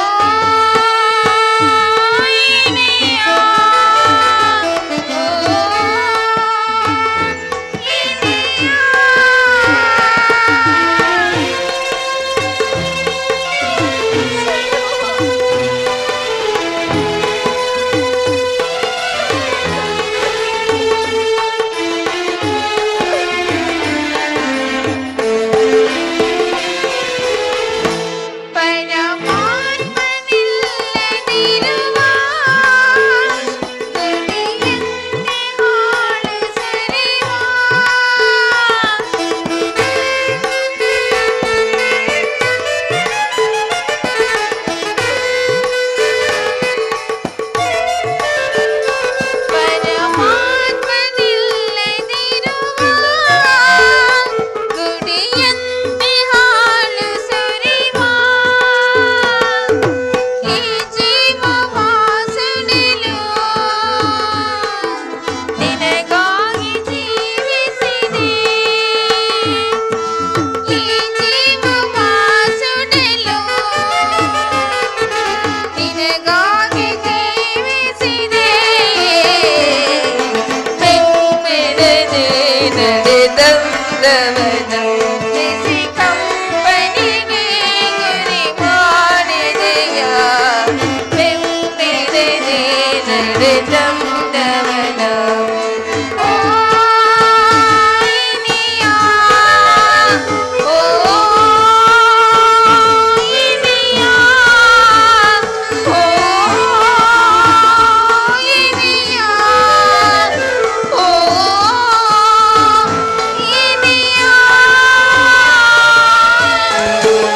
S5: ಪರಮಾತ್ಮನಿಲ್ಲದಿರುವ ದುಡಿಯಂತೆ ಹಾಳು ಸರಿವ ಪರಮಾತ್ಮನಿಲ್ಲದಿರುವ ಗುಡಿಯಂತೆ ಹಾಳು ಸುರಿವ ಈ ಜೀವ ವಾಸನೆಲು ನಿನಗಾಗಿ ಜೀವಿಸಿದೆ ಈ ಜೀವ ವಾಸನೆಲು ನಿನಗಾಗಿ ಜೀವಿಸಿದೆ ಬೆಂಬೆಳೆದೆ ನಡೆದಂದವನ ಬಿಸಿ ಕಂಬನಿಗೆ ಗುರಿ ಮಾಡಿದೆಯ ಬೆಂಬೆಳೆದೆ ನಡೆದಂದವನ ಓ ಇನಿಯಾ ಓ ಇನಿಯಾ ಓ ಇನಿಯಾ ಓ ಇನಿಯಾ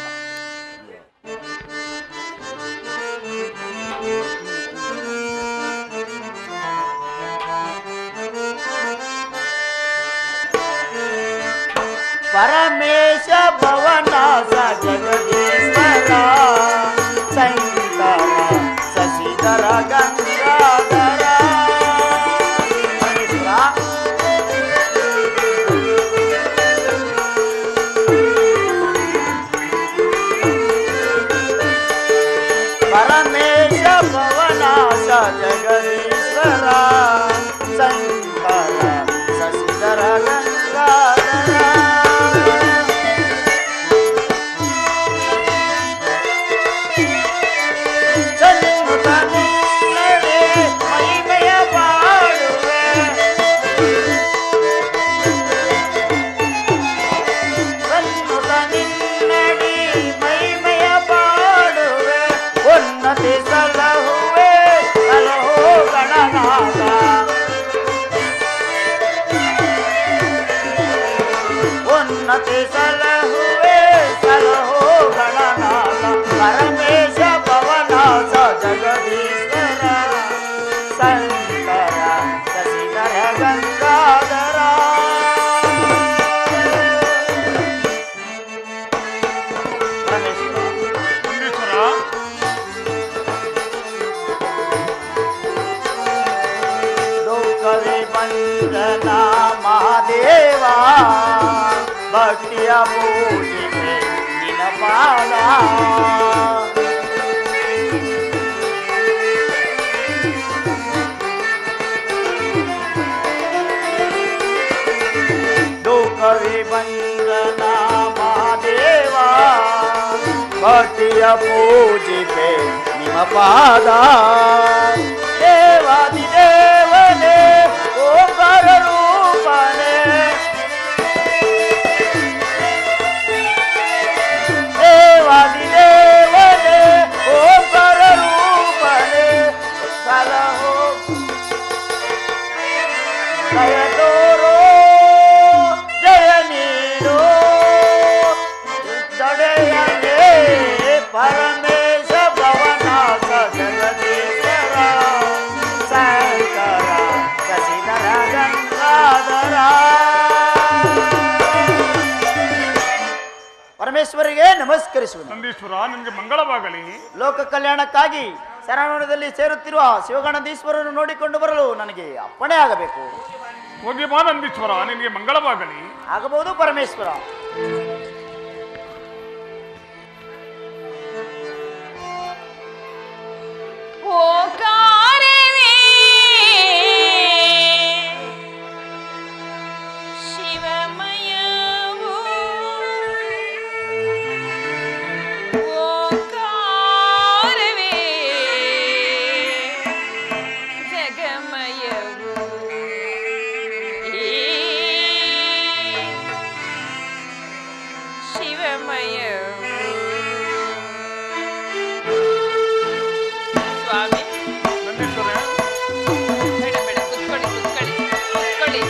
S3: ಪರಮೇಶ ಭವನಾಸ ಜಗದೀಶ್ವರ ಶಂಕರ ಶಶಿಧರ ಗಂಗಾಧರ ಜಗದೀಶ್ವರ ಶಂಕರ ಶಶಿಧರ ಗಂಗಾಧರ ಸನ್ನುತ ನಿನ್ನಡೆ ಮಹಿಮೆಯ ಬಾಳುವೆ ಸನ್ನುತ ನಿನ್ನಡಿ ಮಹಿಮೆಯ ಬಾಳುವೆ ಉನ್ನತಿ ಸಲಹುವೆ ಸಲಹೋ ಗಣನಾಥ ಉನ್ನತಿ ಸಲಹುವೆ ಸಲಹೋ ಗಣನಾಥ ಪರಮೇಶ ಪವನಾಥ ಜಗದೀಶ್ವರ ಶಂಕರ ಶಶಿಧರ ಗಂಗಾಧರ ಪರಮೇಶ್ವರ
S1: ನಂದೀಶ್ವರ
S3: ಲೋಕವೇ ಬಂದನ ಮಹಾದೇವ ಭಕ್ತಿಯ ಪೂಜಿಗೆ ನಿನ ಪಾದ ಲೋಕವೇ ಬಂದನ ಮಹಾದೇವ ಭಕ್ತಿಯ ಪೂಜಿಗೆ ನಿಮ್ಮ ಪಾದ ದೇವಾದಿ ದೇವನೇ ಓಂಕಾರ ರೂಪನೇ ದೇವಾದಿ ದೇವನೇ ಓಂಕಾರ ರೂಪನೇ ಸಲಹೋ ಜಯ ತೋರೋ ಜಯ ನೀಡೋ ಜಡೆಯೇ ಪರಮೇಶ ಭವನಾಥ ಜಗದೀಶ್ವರ ಶಂಕರ ಶಶಿಧರ ಗಂಗಾಧರ ಪರಮೇಶ್ವರಿಗೆ ನಮಸ್ಕರಿಸುವುದು
S1: ನಂದೀಶ್ವರ ನಿನಗೆ ಮಂಗಳವಾಗಲಿ
S3: ಲೋಕ ಕಲ್ಯಾಣಕ್ಕಾಗಿ ಶರಣವನದಲ್ಲಿ ಸೇರುತ್ತಿರುವ ಶಿವಗಣಧೀಶ್ವರನ್ನು ನೋಡಿಕೊಂಡು ಬರಲು ನನಗೆ ಅಪ್ಪಣೆ ಆಗಬೇಕು
S1: ಹೋಗಿ ಬಾ ನಂದೀಶ್ವರ ನಿನಗೆ ಮಂಗಳವಾಗಲಿ
S3: ಆಗಬಹುದು ಪರಮೇಶ್ವರ
S5: ಓಂಕಾರವೇ ಶಿವಮಯವು ಓಂಕಾರವೇ ಜಗಮಯವು ಈ ಶಿವಮಯವು ಸ್ವಾಮಿ
S1: ನಂದೀಶ್ವರ
S5: ಬೇಡ ಬೇಡ ಕುತ್ಕೊಳ್ಳಿ ಕುತ್ಕೊಳ್ಳಿ ಕುತ್ಕೊಳ್ಳಿ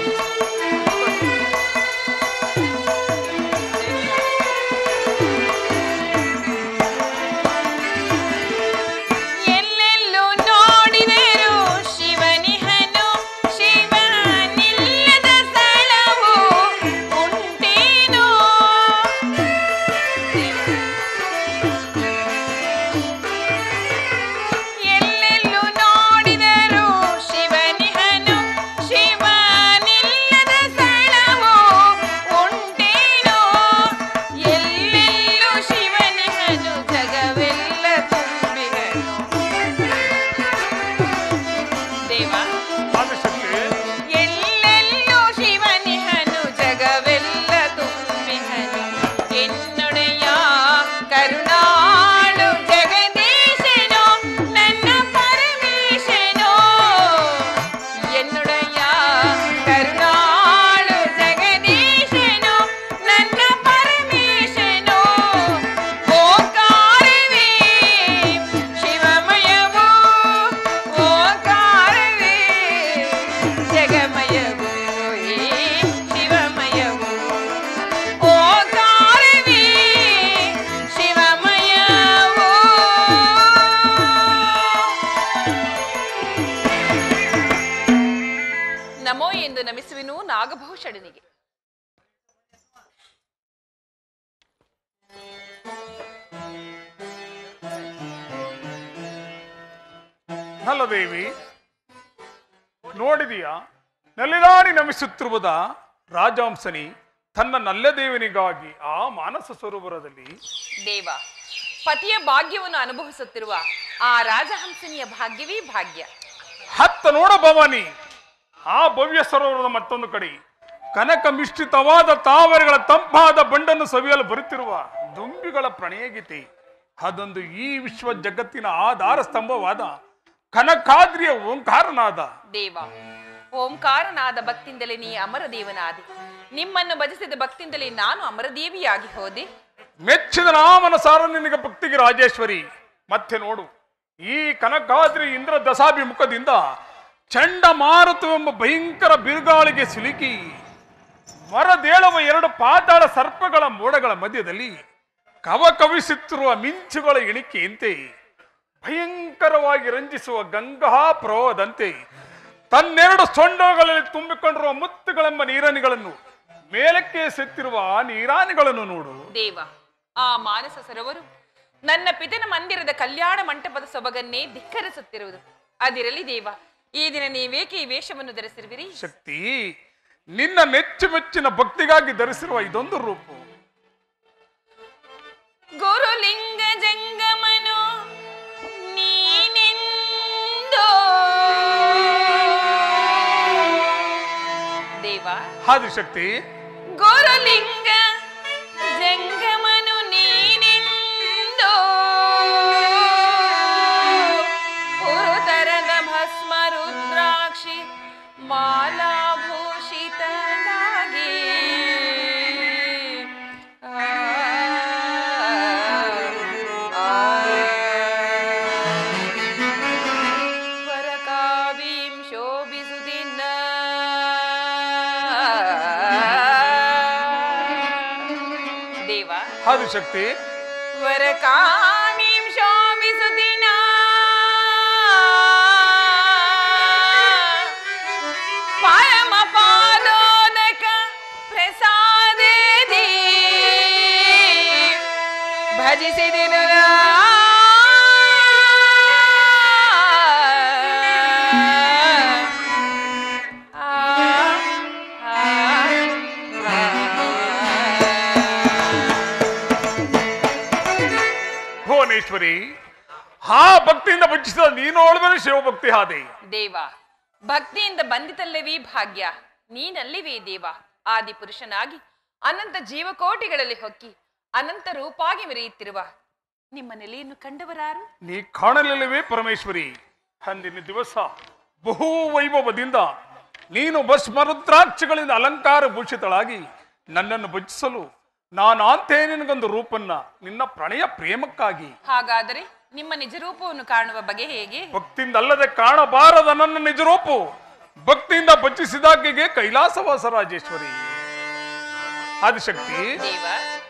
S5: ಎಲ್ಲೆಲ್ಲೂ ನೋಡಿದರು ಶಿವನಿಹನು ಶಿವನಿಲ್ಲದ ಸ್ಥಳವು ಉಂಟೇನೋ ಎಲ್ಲೆಲ್ಲೂ ನೋಡಿದರು ಶಿವನಿಹನು ಶಿವನಿಲ್ಲದ ಸ್ಥಳವು ಉಂಟೇನೋ ಎಲ್ಲೆಲ್ಲೂ ಶಿವನಿಹನು ಜಗವೆಲ್ಲ ತುಂಬಿಹನು ದೇವ
S1: ಆದಿಶಕ್ತಿ
S5: ಎಲ್ಲೆಲ್ಲೂ ಶಿವನಿಹನು ಜಗವೆಲ್ಲ ತುಂಬಿಹನು ಎನ್ನೊಡೆಯ ಕರುಣಾಳು ಜಗದೀಶನೋ ನನ್ನ ಪರಮೇಶನೋ ಎನ್ನೊಡೆಯ ಕರುಣಾಳು ಜಗದೀಶನೋ ನನ್ನ ಪರಮೇಶನೋ ಓಂಕಾರವೇ ಶಿವಮಯವು ಓಂಕಾರವೇ ಜಗಮಯವು ಈ ಶಿವಮಯವು ಓಂಕಾರವೇ ಶಿವಮಯವು ನಮೋ ಎಂದು ನಮಿಸುವೆನು ನಾಗಭೂಷಣನಿಗೆ
S1: ನಲ್ಲದೇವಿ ನೋಡಿದೀಯಾ ನಲ್ಲಿಲಾಡಿ ನಮಿಸುತ್ತಿರುವುದ ರಾಜವಂಶನಿ ತನ್ನ ನಲ್ಲದೇವನಿಗಾಗಿ ಆ ಮಾನಸ ಸರೋವರದಲ್ಲಿ
S5: ದೇವ ಪತಿಯ ಭಾಗ್ಯವನ್ನು ಅನುಭವಿಸುತ್ತಿರುವ ಆ ರಾಜಹಂಸಿನಿಯ ಭಾಗ್ಯವೇ ಭಾಗ್ಯ
S6: ಹತ್ತ ನೋಡ ಭವಾನಿ ಆ ಭವ್ಯ ಸರೋವರದ ಮತ್ತೊಂದು ಕಡೆ ಕನಕ ಮಿಶ್ರಿತವಾದ ತಾವರೆಗಳ ತಂಪಾದ ಬಂಡನ್ನು ಸವಿಯಲು ಬರುತ್ತಿರುವ ದುಂಬಿಗಳ ಪ್ರಣಯ ಗೀತೆ ಅದೊಂದು ಈ ವಿಶ್ವ ಜಗತ್ತಿನ ಆಧಾರ ಸ್ತಂಭವಾದ ಕನಕಾದ್ರಿಯ ಓಂಕಾರನಾದ
S5: ದೇವ ಓಂಕಾರನಾದ ಭಕ್ತಿಯಿಂದಲೇ ನೀ ಅಮರದೇವನಾದೆ ನಿಮ್ಮನ್ನು ಭಜಿಸಿದ ಭಕ್ತಿಯಿಂದಲೇ ನಾನು ಅಮರದೇವಿಯಾಗಿ ಹೋದೆ
S6: ಮೆಚ್ಚಿದ ನಾಮನ ಸಾರ ನಿನಗೆ ಭಕ್ತಿಗೆ ರಾಜೇಶ್ವರಿ ಮತ್ತೆ ನೋಡು ಈ ಕನಕಾದ್ರಿ ಇಂದ್ರ ದಶಾಭಿಮುಖದಿಂದ ಚಂಡಮಾರುತವೆಂಬ ಭಯಂಕರ ಬಿರುಗಾಳಿಗೆ ಸಿಲುಕಿ ಮರದೇಳುವ ಎರಡು ಪಾತಾಳ ಸರ್ಪಗಳ ಮೋಡಗಳ ಮಧ್ಯದಲ್ಲಿ ಕವ ಕವಿಸುತ್ತಿರುವ ಮಿಂಚುಗಳ ಎಣಿಕೆಯಂತೆ ಭಯಂಕರವಾಗಿ ರಂಜಿಸುವ ಗಂಗಾ ಪ್ರವಾಹದಂತೆ ತನ್ನೆರಡು ಸೊಂಡಗಳಲ್ಲಿ ತುಂಬಿಕೊಂಡಿರುವ ಮುತ್ತುಗಳೆಂಬ ನೀರಾನಿಗಳನ್ನು ಮೇಲಕ್ಕೆ ಸೆತ್ತಿರುವ ಆ ನೀರಾನಿಗಳನ್ನು ನೋಡು
S5: ದೇವ ಆ ಮಾನಸ ಸರೋವರು ನನ್ನ ಪಿತನ ಮಂದಿರದ ಕಲ್ಯಾಣ ಮಂಟಪದ ಸೊಬಗನ್ನೇ ಧಿಕ್ಕರಿಸುತ್ತಿರುವುದು ಅದಿರಲಿ ದೇವ ಈ ದಿನ ನೀವೇಕೆ ಈ ವೇಷವನ್ನು ಧರಿಸಿರುವಿರಿ
S6: ಶಕ್ತಿ ನಿನ್ನ ನೆಚ್ಚು ಮೆಚ್ಚಿನ ಭಕ್ತಿಗಾಗಿ ಧರಿಸಿರುವ ಇದೊಂದು ರೂಪ
S5: ಗುರುಲಿಂಗ ಜಂಗಮನು ನೀನೆಂದೋ ದೇವ
S6: ಆದಿಶಕ್ತಿ
S5: ಗುರುಲಿಂಗ ಜಂಗಮನು ನೀನೆಂದೋ ಪುರುತರದ ಭಸ್ಮ ರುದ್ರಾಕ್ಷಿ ಮಾಲಾಭೂಷಿತನಾಗಿ ಆ, ಆ, ವರಕಾವೀಂ ಶೋಭಿಸುತ್ತಿದ್ದ ದೇವ
S6: ಆದಿಶಕ್ತಿ
S5: ವರಕಾಮೀಂ ಶೋಭಿಸುತ್ತಿನ ಪರಮ ಪಾದೋದಕ ಪ್ರಸಾದದಿ ಭಜಿಸಿದೆನು ನಾ. ಆ, ಆ, ಆ.
S6: ಭುವನೇಶ್ವರಿ ಆ ಭಕ್ತಿಯಿಂದ ಭಜಿಸಿದ ನೀನೋಳುವನು ಶಿವಭಕ್ತಿ ಹಾದೆ
S5: ದೇವ ಭಕ್ತಿಯಿಂದ ಬಂದಿತಲ್ಲವೇ ಭಾಗ್ಯ ನೀನಲ್ಲಿವೇ ದೇವ ಆದಿ ಪುರುಷನಾಗಿ ಅನಂತ ಜೀವಕೋಟಿಗಳಲ್ಲಿ ಹೊಕ್ಕಿ ಅನಂತ ರೂಪಾಗಿ ಮೆರೆಯುತ್ತಿರುವ ನಿಮ್ಮ ನೆಲೆಯನ್ನು ಕಂಡವರಾರು
S6: ನೀ ಕಾಣಲಿಲ್ಲವೇ ಪರಮೇಶ್ವರಿ ಅಂದಿನ ದಿವಸ ಬಹು ವೈಭವದಿಂದ ನೀನು ಭಸ್ಮರುದ್ರಾಕ್ಷಗಳಿಂದ ಅಲಂಕಾರ ಭೂಷಿತಳಾಗಿ ನನ್ನನ್ನು ಭಜಿಸಲು ನಾನಾಂತೆ ನಿನಗೊಂದು ರೂಪನ್ನ ನಿನ್ನ ಪ್ರಣಯ ಪ್ರೇಮಕ್ಕಾಗಿ
S5: ಹಾಗಾದರೆ ನಿಮ್ಮ ನಿಜ ರೂಪವನ್ನು ಕಾಣುವ ಬಗೆ ಹೇಗೆ
S6: ಭಕ್ತಿಯಿಂದ ಅಲ್ಲದೆ ಕಾಣಬಾರದ ನನ್ನ ನಿಜ ರೂಪು ಭಕ್ತಿಯಿಂದ ಭಜಿಸಿದಾಕೆಗೆ ಕೈಲಾಸವಾಸ ರಾಜೇಶ್ವರಿ ಆದಿಶಕ್ತಿ
S5: ದೇವ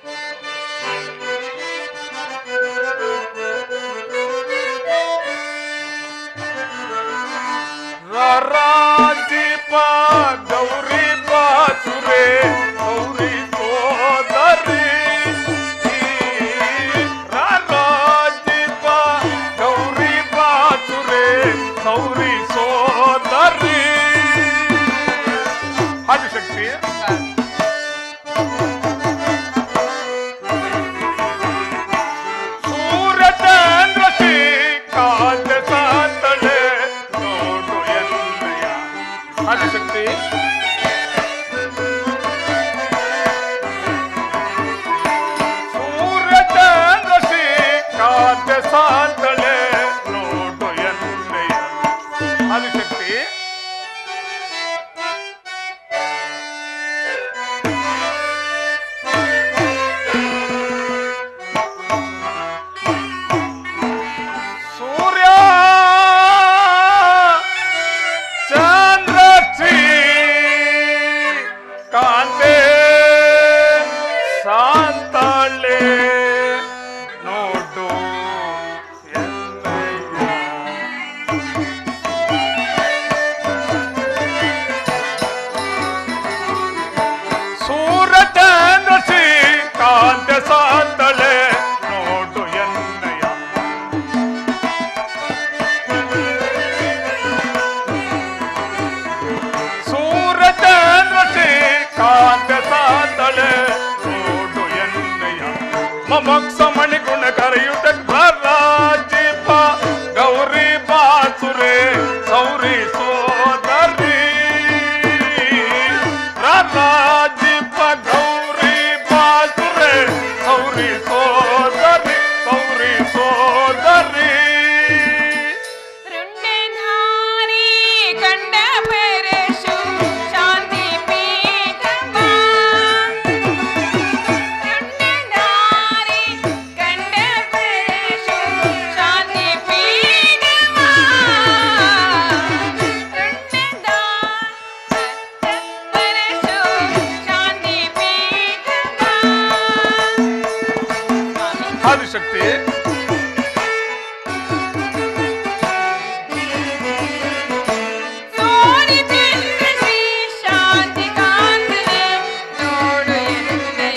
S6: ರಾರಾಜಿಪ ಗೌರಿ ಬಾಸುರೆ ಗೌರಿ ಸೋದರಿ ರಾರಾಜಿಪ ಗೌರಿ ಬಾಸುರೆ ಗೌರಿ ಸೋದರಿ ಆದಿಶಕ್ತಿ ಸೂರ್ಯಚಂದ್ರ ಶ್ರೀಕಾಂತ ಸಾತಳೆ ನೋಡು ಎನ್ನಯ ಆದಿಶಕ್ತಿ ಸೂರ್ಯಚಂದ್ರ ಶ್ರೀಕಾಂತ ಸಾತಳೆ ನೋಡು ಎನ್ನಯ ಆದಿಶಕ್ತಿ ಸೂರ್ಯ ಚಂದ್ರ ಶ್ರೀ ಕಾಂತೆ ಶಾಂತಳೆ ನೋಡು ಎನ್ನಯ್ಯ. ಸೂರ್ಯ ಚಂದ್ರ ಶ್ರೀ ಕಾಂತೆ ಶಾಂತಳೆ ನೋಡು ಎನ್ನಯ್ಯ ಸೂರಚಂದ್ರ ಶ್ರೀಕಾಂತ ಸಾತಳೆ ನೋಡು ಎನ್ನಯ್ಯ ಮಮಕ್ಷ ಮಣಿಗುಣ ನಿನ್ನ ಕರೆಯುತ್ತ ರಾಜೀಪ ಗೌರಿ ಬಾಸುರೆ ಸೌರಿ ಸೋದರಿ ರಾಜೀಪ ಗೌರಿ ಬಾಸುರೆ ಸೌರಿ ಸೋದರಿ ಸೌರಿ ಸೋದರಿ
S5: ರುಂಡೆಧಾರಿ ಕಂಡ ಪರಶು ಶಾಂತಿ ಪೀಠವ ರುಂಡೆಧಾರಿ ಕಂಡ ಪರಶು ಶಾಂತಿ ಪೀಠವ ಪರಶು ಶಾಂತಿ ಪೀಠವ
S6: ಆದಿಶಕ್ತಿ
S5: ಸೋನಿ ಚಂದ್ರ ಶ್ರೀ ಶಾಂತಿ ಕಾಂತನೆ ನೋಡು ಎನ್ನಯ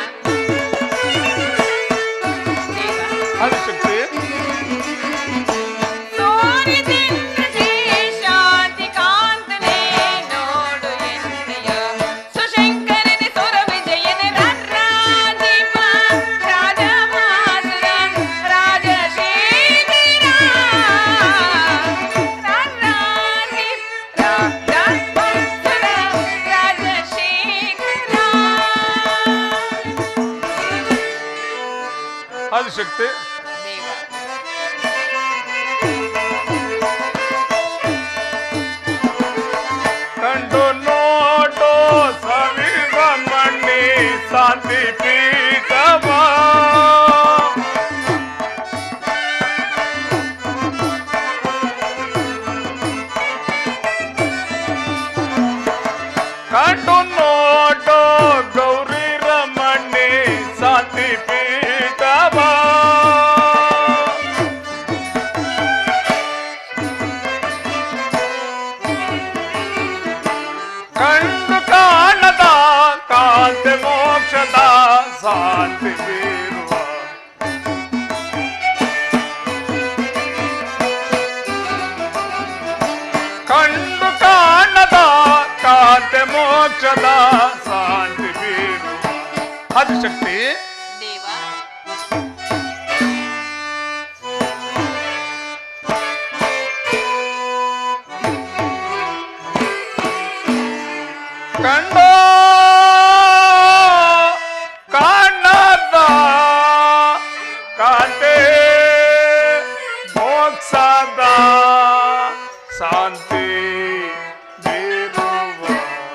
S6: ಆದಿಶಕ್ತಿ
S5: ಸೋನಿ ಚಂದ್ರ ಶ್ರೀ ಶಾಂತಿ ಕಾಂತನೆ ನೋಡು ಎನ್ನಯ ಸುಶಂಕರನೆ ಸುರ ವಿಜಯನೆ ರಾಜೀಪ ರಾಜಮಾಸುರ ರಾಜಶೇಖರ
S6: ಆದಿಶಕ್ತಿ ಕಂಡು ನೋಟೋ ಸವಿವ ಮಣ್ಣಿ ಶಾಂತಿ ಪೀಠವ ಕಂಡು ನೋಟೋ ಗೌರಿ ರಮಣಿ ಶಾಂತಿ ಪೀಠವ ಕಂಡು ಕಾಣದ ಕಾಂತಿ ಮೋಕ್ಷದ ಶಾಂತಿ ಬೀರುವ ಕಂಡು ಕಾಣದ ಕಾಂತಿ ಮೋಕ್ಷದ ಶಾಂತಿ ಬೀರುವ ಆದಿಶಕ್ತಿ
S5: ದೇವ
S6: ಕಂಡು ಕಾಣದ ಕಾಂತೆ ಮೋಕ್ಷದ ಶಾಂತಿ ಬೀರುವ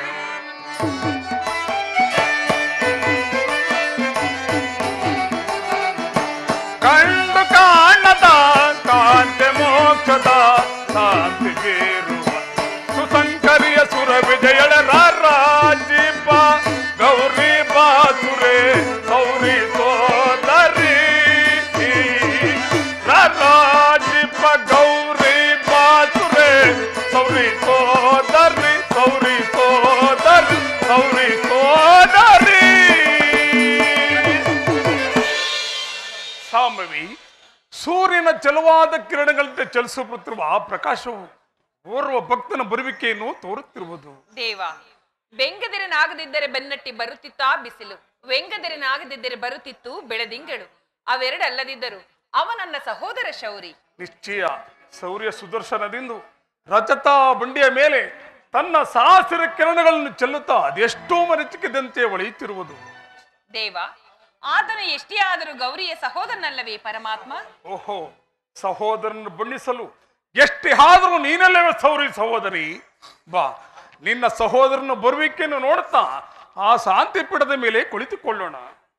S6: ಕಂಡು ಕಾಣದ ಕಾಂತೆ ಮೋಕ್ಷದ ಶಾಂತಿ ಬೀರುವ ಸುಸಂಕರಿಯ ಸುರ ವಿಜಯಳ ರಾಜೀಪ ಗೌರಿ ಬಾಸುರೆ ಗೌರಿ ಸೋದರಿ ರಾಜೀಪ ಗೌರಿ ಬಾಸುರೆ ಸೌರಿ ಸೋದರಿ ಸೌರಿ ಸೋದರಿ ಸೌರಿ ಸೋದರಿ ಸಾಂಬವಿ ಸೂರ್ಯನ ಚಲವಾದ ಕಿರಣಗಳಂತೆ ಚಲಿಸುತ್ತಿರುವ ಆ ಪ್ರಕಾಶವು ಓರ್ವ ಭಕ್ತನ ಬರುವಿಕೆಯನ್ನು ತೋರುತ್ತಿರುವುದು
S5: ದೇವ ಬೆಂಗದೆರನಾಗದಿದ್ದರೆ ಬೆನ್ನಟ್ಟಿ ಬರುತ್ತಿತ್ತಾ ಬಿಸಿಲು ವ್ಯಂಗದೆರನಾಗದಿದ್ದರೆ ಬರುತ್ತಿತ್ತು ಬೆಳದಿಂಗಳು ಅವೆರಡಲ್ಲದಿದ್ದರು ಅವ ನನ್ನ ಸಹೋದರ ಶೌರಿ
S6: ನಿಶ್ಚಯ ಸೌರ್ಯ ಸುದರ್ಶನದಿಂದ ರಜತ ಬಂಡಿಯ ಮೇಲೆ ತನ್ನ ಸಾಹಸಿರ ಕಿರಣಗಳನ್ನು ಚೆಲ್ಲುತ್ತಾ ಅದೆಷ್ಟೋ ಮರೆಚಿಕೆದಂತೆ ಒಳೆಯುತ್ತಿರುವುದು
S5: ದೇವ ಆತನು ಎಷ್ಟೇ ಆದರೂ ಗೌರಿಯ ಸಹೋದರನಲ್ಲವೇ ಪರಮಾತ್ಮ
S6: ಓಹೋ ಸಹೋದರನ ಬಣ್ಣಿಸಲು ಎಷ್ಟೇ ಆದರೂ ನೀನಲ್ಲವೇ ಸೌರಿ ಸಹೋದರಿ ಬಾ ನಿನ್ನ ಸಹೋದರನ ಬರುವಿಕೆಯನ್ನು ನೋಡುತ್ತಾ ಆ ಶಾಂತಿ ಪೀಠದ ಮೇಲೆ ಕುಳಿತುಕೊಳ್ಳೋಣ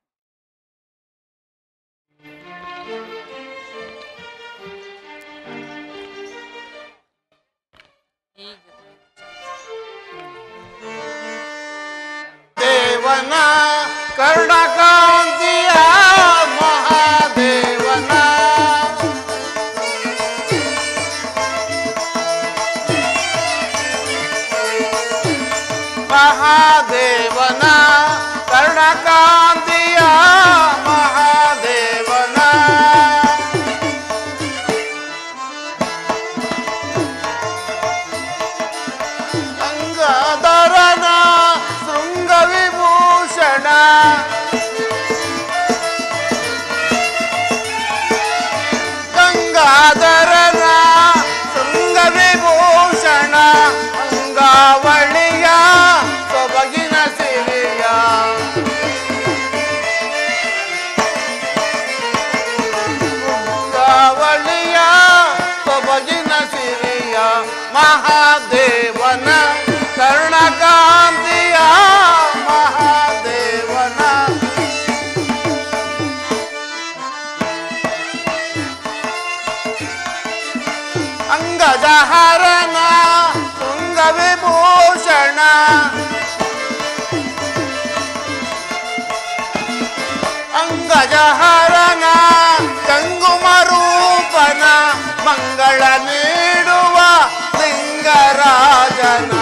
S3: ದೇವನ ಕರ್ಣಕಾಂತಿಯ ಮಹಾದೇವನ ಮಹಾದೇವನ ಕರ್ಣಕಾಂತಿಯ ಮಹಾದೇವನ ಗಂಗಾಧರನ ಶೃಂಗ ವಿಭೂಷಣ ಮಹಾದೇವನ ಕರ್ಣಕಾಂತಿಯ ಮಹಾದೇವನ ಅಂಗಜಹರನ ತುಂಗ ವಿಭೂಷಣ ಅಂಗಜಹರನ ಕಂಗುಮರೂಪನ ಮಂಗಳ ನೀಡುವ ಲಿಂಗರಾಜನ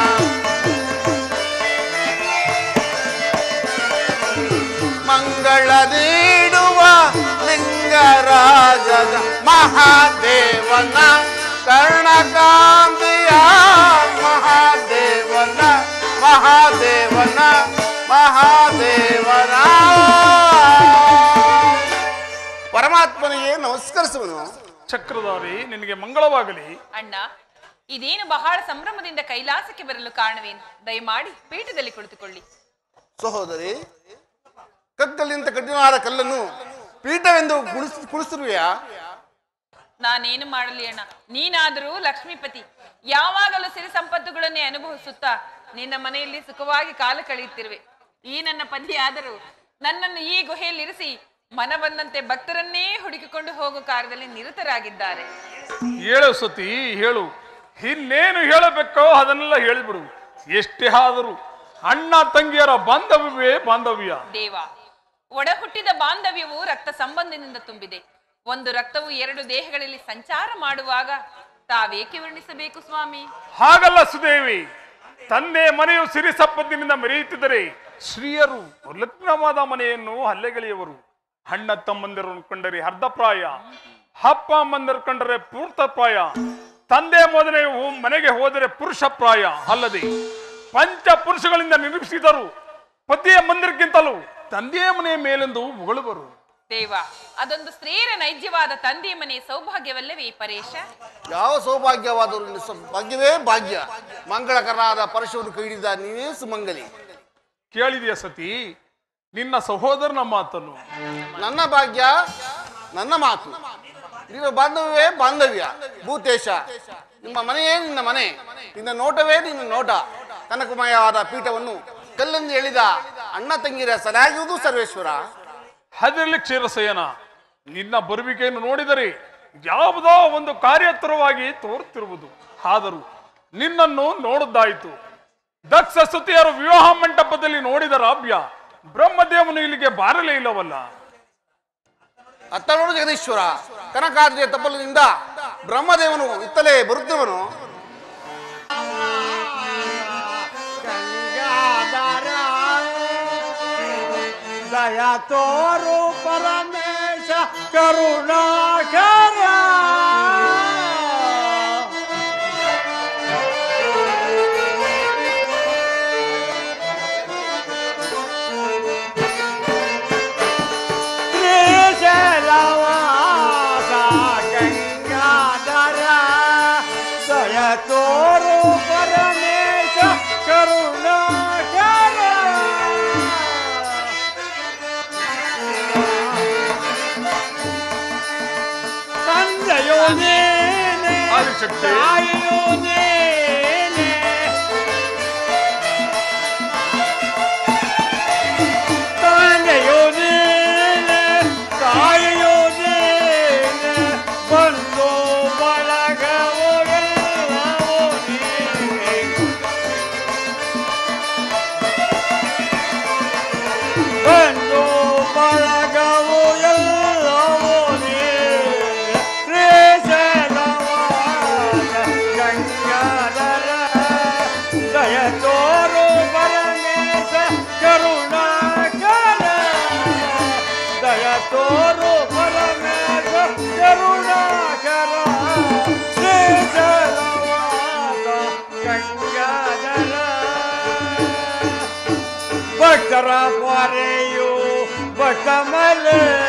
S3: ಮಂಗಳ ನೀಡುವ ಲಿಂಗರಾಜನ ಮಹಾದೇವನ ಕರ್ಣಕಾಂತಿಯ ಮಹಾದೇವನ ಮಹಾದೇವನ ಮಹಾದೇವನ ಪರಮಾತ್ಮನಿಗೆ ನಮಸ್ಕರಿಸುವನು
S6: ಚಕ್ರಧಾರಿ ನಿನಗೆ ಮಂಗಳವಾಗಲಿ
S5: ಅಣ್ಣ ಇದೇನು ಬಹಳ ಸಂಭ್ರಮದಿಂದ ಕೈಲಾಸಕ್ಕೆ ಬರಲು ಕಾರಣವೇನು ದಯಮಾಡಿ ಪೀಠದಲ್ಲಿ ಕುಳಿತುಕೊಳ್ಳಿ
S3: ಸಹೋದರಿ ಕಕ್ಕಲಿಂತ ಕಠಿಣವಾದ ಕಲ್ಲನ್ನು ಪೀಠವೆಂದು ಕುಳಿಸ್ ಕುಳಿಸಿರುವೆಯಾ
S5: ನಾನೇನು ಮಾಡಲಿ ಅಣ್ಣ ನೀನಾದರೂ ಲಕ್ಷ್ಮೀಪತಿ ಯಾವಾಗಲೂ ಸಿರಿ ಸಂಪತ್ತುಗಳನ್ನೇ ಅನುಭವಿಸುತ್ತಾ ನಿನ್ನ ಮನೆಯಲ್ಲಿ ಸುಖವಾಗಿ ಕಾಲ ಕಳೆಯುತ್ತಿರುವೆ ಈ ನನ್ನ ಪತಿಯಾದರೂ ನನ್ನನ್ನು ಈ ಗುಹೆಯಲ್ಲಿರಿಸಿ ಮನ ಬಂದಂತೆ ಭಕ್ತರನ್ನೇ ಹುಡುಕಿಕೊಂಡು ಹೋಗೋ ಕಾರ್ಯದಲ್ಲಿ ನಿರತರಾಗಿದ್ದಾರೆ
S6: ಹೇಳು ಸತಿ ಹೇಳು ಇನ್ನೇನು ಹೇಳಬೇಕೋ ಅದನ್ನೆಲ್ಲ ಹೇಳಿಬಿಡು ಎಷ್ಟೇ ಆದರೂ ಅಣ್ಣ ತಂಗಿಯರ ಬಾಂಧವ್ಯವೇ ಬಾಂಧವ್ಯ
S5: ದೇವ ಒಡ ಹುಟ್ಟಿದ ಬಾಂಧವ್ಯವು ರಕ್ತ ಸಂಬಂಧದಿಂದ ತುಂಬಿದೆ ಒಂದು ರಕ್ತವು ಎರಡು ದೇಹಗಳಲ್ಲಿ ಸಂಚಾರ ಮಾಡುವಾಗ ತಾವೇಕೆ ವರ್ಣಿಸಬೇಕು ಸ್ವಾಮಿ
S6: ಹಾಗಲ್ಲ ಸುದೇವಿ ತಂದೆ ಮನೆಯು ಸಿರಿ ಸಂಪತ್ತಿನಿಂದ ಮೆರೆಯುತ್ತಿದ್ದರೆ ಶ್ರೀಯರು ಲಗ್ನವಾದ ಮನೆಯನ್ನು ಹಲ್ಲೆಗೆಳೆಯವರು ಅಣ್ಣ ತಮ್ಮಂದಿರನ್ನು ಕಂಡರೆ ಅರ್ಧ ಪ್ರಾಯ ಅಪ್ಪ ಅಮ್ಮಂದಿರು ಕಂಡರೆ ಪೂರ್ತ ಪ್ರಾಯ ತಂದೆ ಮೊದಲೇ ಮನೆಗೆ ಹೋದರೆ ಪುರುಷ ಪ್ರಾಯ ಅಲ್ಲದೆ ಪಂಚ ಪುರುಷಗಳಿಂದ ನಿರ್ಮಿಸಿದರು ಪತಿಯ ಮಂದಿರಕ್ಕಿಂತಲೂ ತಂದೆಯ ಮನೆಯ ಮೇಲೆಂದು ಉಗಳುವರು
S5: ದೇವ ಅದೊಂದು ಸ್ತ್ರೀಯರ ನೈಜವಾದ ತಂದೆ ಮನೆ ಸೌಭಾಗ್ಯವಲ್ಲವೇ ಪರೇಶ
S3: ಯಾವ ಸೌಭಾಗ್ಯವಾದರೂ ನಿನ್ನ ಸೌಭಾಗ್ಯವೇ ಭಾಗ್ಯ ಮಂಗಳಕರನಾದ ಪರಶುವನ್ನು ಕೈ ಹಿಡಿದ ನೀನೇ ಸುಮಂಗಲಿ
S6: ಕೇಳಿದೆಯ ಸತಿ ನಿನ್ನ ಸಹೋದರನ ಮಾತನ್ನು
S3: ನನ್ನ ಭಾಗ್ಯ ನನ್ನ ಮಾತು ನಿನ್ನ ಬಾಂಧವ್ಯವೇ ಬಾಂಧವ್ಯ ಭೂತೇಶ ನಿಮ್ಮ ಮನೆಯೇ ನಿನ್ನ ಮನೆ ನಿನ್ನ ನೋಟವೇ ನಿನ್ನ ನೋಟ ಕನಕಮಯವಾದ ಪೀಠವನ್ನು ಕಲ್ಲೆಂದು ಎಳಿದ ಅಣ್ಣ ತಂಗಿರ ಸರಿಯಾಗುವುದು ಸರ್ವೇಶ್ವರ
S6: ಹದಿರಲಿ ಕ್ಷೀರಸೇನ ನಿನ್ನ ಬರುವಿಕೆಯನ್ನು ನೋಡಿದರೆ ಯಾವುದೋ ಒಂದು ಕಾರ್ಯತರವಾಗಿ ತೋರುತ್ತಿರುವುದು ಆದರೂ ನಿನ್ನನ್ನು ನೋಡದ್ದಾಯಿತು ದಕ್ಷ ಸ್ತುತಿಯರು ವಿವಾಹ ಮಂಟಪದಲ್ಲಿ ನೋಡಿದ ರಾಭ್ಯ ಬ್ರಹ್ಮದೇವನು ಇಲ್ಲಿಗೆ ಬಾರಲೇ ಇಲ್ಲವಲ್ಲ
S3: ಅತ್ತ ನೋಡು ಜಗದೀಶ್ವರ ಕನಕಾದ್ರಿಯ ತಪ್ಪಲಿನಿಂದ ಬ್ರಹ್ಮದೇವನು ಇತ್ತಲೇ ಬರುತ್ತಿರುವನು
S7: ಗಂಗಾಧರ ದಯ ತೋರು ಪರಮೇಶ ಕರುಣಾಕರ ಶ್ರೀಶೈಲವಾಸ ಗಂಗಾಧರ ದಯ ತೋರು ಪರಮೇಶ ಕರುಣಾಕರ ತಂದೆಯೋ ನೀನೆ
S6: ಆದಿಶಕ್ತಿ.
S7: ತಾಯಿಯೋ ನೀನೆ ತಂದೆಯೋ ನೀನೆ ತಾಯಿಯೋ ನೀನೆ ಬಂದು ಬಳಗವೋ ಎಲ್ಲವೋ ನೀನೆ ಬಂದು ಬಳಗವು ಎಲ್ಲವೂ ನೀನೆ ಶ್ರೀಶೈಲವಾಸ ಗಂಗಾಧರ ದಯ ತೋರು ಪರಮೇಶ ಕರುಣಾಕರ ದಯ ತೋರು ಪರಮೇಶ ಕರುಣಾಕರ ಶ್ರೀಶೈಲವಾಸ ಗಂಗಾಧರ ಭಕ್ತರ ಪೊರೆಯು ಭಕ್ತಮಲ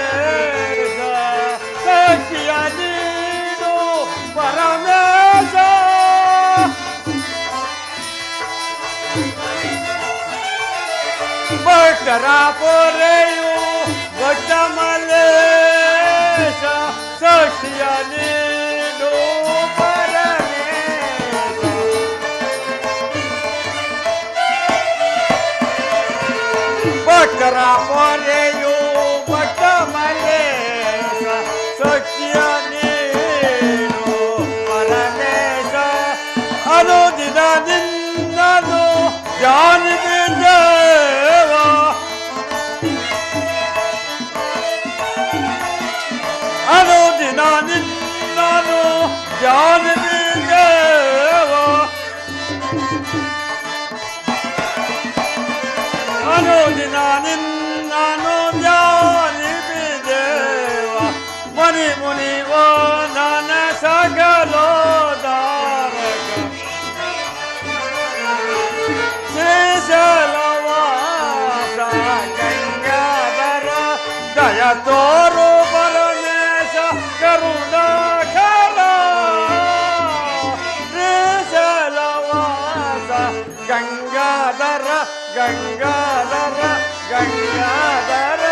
S7: ಶಕ್ತಿಯ ನೀನು ಪರಮೇಶ ಭಕ್ತರ ಪೊರೆಯು ಭಕ್ತಮಲ ಶಕ್ತಿಯ ನೀನು ಪರಮೇಶ ಭಕ್ತರ ಪೊರೆಯು ಭಕ್ತ ಮಲ್ಲೇಶ ಸತ್ಯ ನೀನು ಪರಮೇಶ ಅನುದಿನ ನಿನ್ನನು ಜಾನಿದೆ ದೇವ ಅನುದಿನ ನಿನ್ನನು ಜಾನಿದೆ ದೇವ ಅನುದಿನ ನಿನ್ನನು ಜಾನಿದೆ ದೇವ ಮನಿ ಮುನಿ ಓ ನನ್ನ ಸಗಲೋದಾರಕ ಶ್ರೀಶೈಲವಾಸ ಗಂಗಾಧರ ದಯ ತೋರು ಪರಮೇಶ ಕರುಣಾಕರ ಶ್ರೀಶೈಲವಾಸ ಗಂಗಾಧರ ಗಂಗಾಧರ ಗಂಗಾಧರ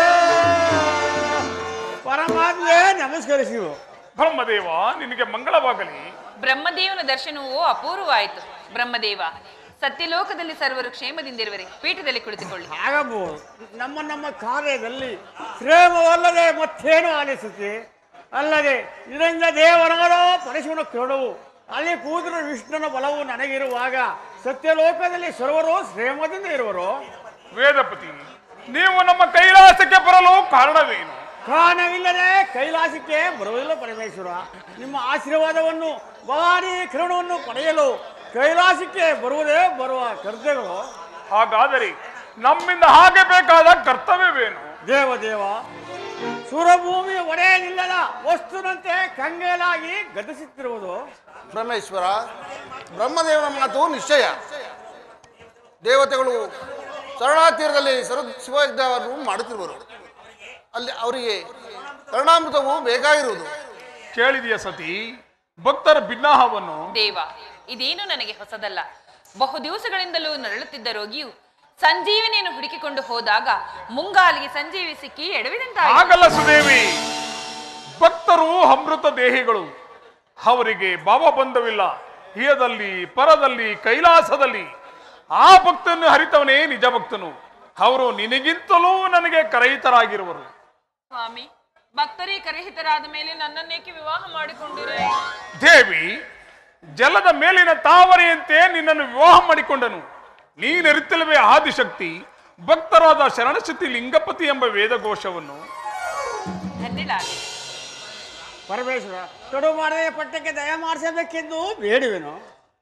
S7: ಪರಮಾತ್ಮೆ ನಮಸ್ಕರಿಸಿವು
S6: ಬ್ರಹ್ಮದೇವ ನಿನಗೆ ಮಂಗಳವಾಗಲಿ
S5: ಬ್ರಹ್ಮದೇವನ ದರ್ಶನವು ಅಪೂರ್ವವಾಯಿತು ಬ್ರಹ್ಮದೇವ ಸತ್ಯಲೋಕದಲ್ಲಿ ಸರ್ವರು ಕ್ಷೇಮದಿಂದಿರುವರೆ ಪೀಠದಲ್ಲಿ ಕುಳಿತುಕೊಳ್ಳಿ
S7: ಆಗಬಹುದು ನಮ್ಮ ನಮ್ಮ ಕಾರ್ಯದಲ್ಲಿ ಶ್ರೇಮವಲ್ಲದೆ ಮತ್ತೇನು ಆಲಿಸುತ್ತೆ ಅಲ್ಲದೆ ಇದರಿಂದ ದೇವರಾದ ಪರಶುವನ ಕರುಣವು ಅಲ್ಲಿ ಕೂದಲು ವಿಷ್ಣುನ ಬಲವು ನನಗಿರುವಾಗ ಸತ್ಯಲೋಕದಲ್ಲಿ ಸರ್ವರು ಶ್ರೇಮದಿಂದ ಇರುವರು
S6: ವೇದಪತಿ ನೀವು ನಮ್ಮ ಕೈಲಾಸಕ್ಕೆ ಬರಲು ಕಾರಣವೇನು
S7: ಕಾರಣವಿಲ್ಲದೆ ಕೈಲಾಸಕ್ಕೆ ಬರುವುದಿಲ್ಲ ಪರಮೇಶ್ವರ ನಿಮ್ಮ ಆಶೀರ್ವಾದವನ್ನು ಭವಾನಿ ಕರುಣವನ್ನು ಪಡೆಯಲು ಕೈಲಾಸಕ್ಕೆ ಬರುವುದೇ ಬರುವ ಕರ್ತವ್ಯಗಳು
S6: ಹಾಗಾದರೆ ನಮ್ಮಿಂದ ಹಾಗೆ ಬೇಕಾದ ಕರ್ತವ್ಯವೇನು
S7: ದೇವ ದೇವ ಸುರಭೂಮಿ ಒಡೆಯಲಿಲ್ಲದ ವಸ್ತುನಂತೆ ಕಂಗಲಾಗಿ ಗತಿಸುತ್ತಿರುವುದು
S3: ಬ್ರಹ್ಮೇಶ್ವರ ಬ್ರಹ್ಮದೇವನ ಮಾತು ನಿಶ್ಚಯ ದೇವತೆಗಳು ಶರಣಾತೀರದಲ್ಲಿ ಸರ ಶಿವಯಜ್ಞವನ್ನು ಮಾಡುತ್ತಿರುವರು ಅಲ್ಲಿ ಅವರಿಗೆ ಕರುಣಾಮೃತವು ಬೇಕಾಗಿರುವುದು
S6: ಕೇಳಿದೆಯ ಸತಿ ಭಕ್ತರ ಭಿನ್ನಾಹವನ್ನು
S5: ದೇವ ಇದೇನು ನನಗೆ ಹೊಸದಲ್ಲ ಬಹು ದಿವಸಗಳಿಂದಲೂ ನರಳುತ್ತಿದ್ದ ರೋಗಿಯು ಸಂಜೀವನಿಯನ್ನು ಹುಡುಕಿಕೊಂಡು ಹೋದಾಗ ಮುಂಗಾಲಿಗೆ ಸಂಜೀವಿ ಸಿಕ್ಕಿ ಎಡವಿದಂತಾಯಿತು
S6: ಆಗಲ್ಲ ಸುದೇವಿ ಭಕ್ತರು ಅಮೃತ ದೇಹಿಗಳು ಅವರಿಗೆ ಭಾವಬಂಧವಿಲ್ಲ ಹಿಯದಲ್ಲಿ ಪರದಲ್ಲಿ ಕೈಲಾಸದಲ್ಲಿ ಆ ಭಕ್ತನ್ನು ಹರಿತವನೇ ನಿಜ ಭಕ್ತನು ಅವರು ನಿನಗಿಂತಲೂ ನನಗೆ ಕರಯಿತರಾಗಿರುವರು
S5: ಸ್ವಾಮಿ ಭಕ್ತರೇ ಕರಹಿತರಾದ ಮೇಲೆ ನನ್ನನ್ನೇಕೆ ವಿವಾಹ ಮಾಡಿಕೊಂಡಿರೇ
S6: ದೇವಿ ಜಲದ ಮೇಲಿನ ತಾವರೆಯಂತೆ ನಿನ್ನನ್ನು ವಿವಾಹ ಮಾಡಿಕೊಂಡನು ನೀನೆರಿತಲವೇ ಆದಿಶಕ್ತಿ ಭಕ್ತರಾದ ಶರಣಶಕ್ತಿ ಲಿಂಗಪತಿ ಎಂಬ ವೇದಘೋಷವನ್ನು
S5: ಧನ್ಯಳಾದೆ
S7: ಪರಮೇಶ್ವರ ತಡು ಮಾಡದೆ ಪಟ್ಟಕ್ಕೆ ದಯ ಮಾಡಿಸಬೇಕೆಂದು ಬೇಡುವೆನು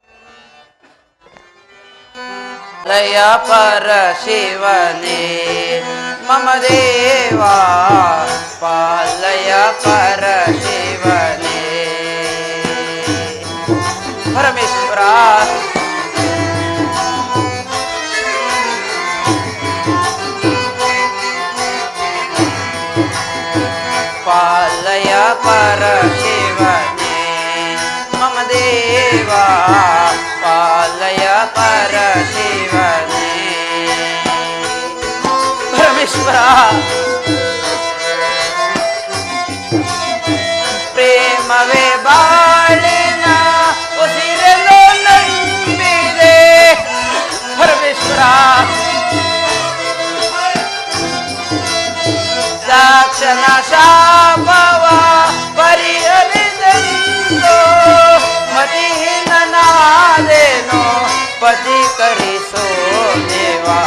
S8: ಲಯ ಪರ ಶಿವನೇ ಮಮ ದೇವಾ ಪಾಲಯ ಪರ ಶಿವನೇ ಪರಮೇಶ್ವರ ಪಾಲಯ ಪರ ಶಿವನೇ ಮಮ ದೇವಾ ಪಾಲಯ ಪರ ಶಿವನೇ ಪರಮೇಶ್ವರ ಪ್ರೇಮವೇ ಬಾಳಿನ ಉಸಿರಲು ನಂಬಿದೆ ಪರಮೇಶ್ವರ ದಾಕ್ಷಣ ಶಾಪವ ಪರಿಹರಿಸೆಂದು ಮತಿಹೀನನಾದೇನೋ ಪತಿ ಕರಿಸೋ ದೇವಾ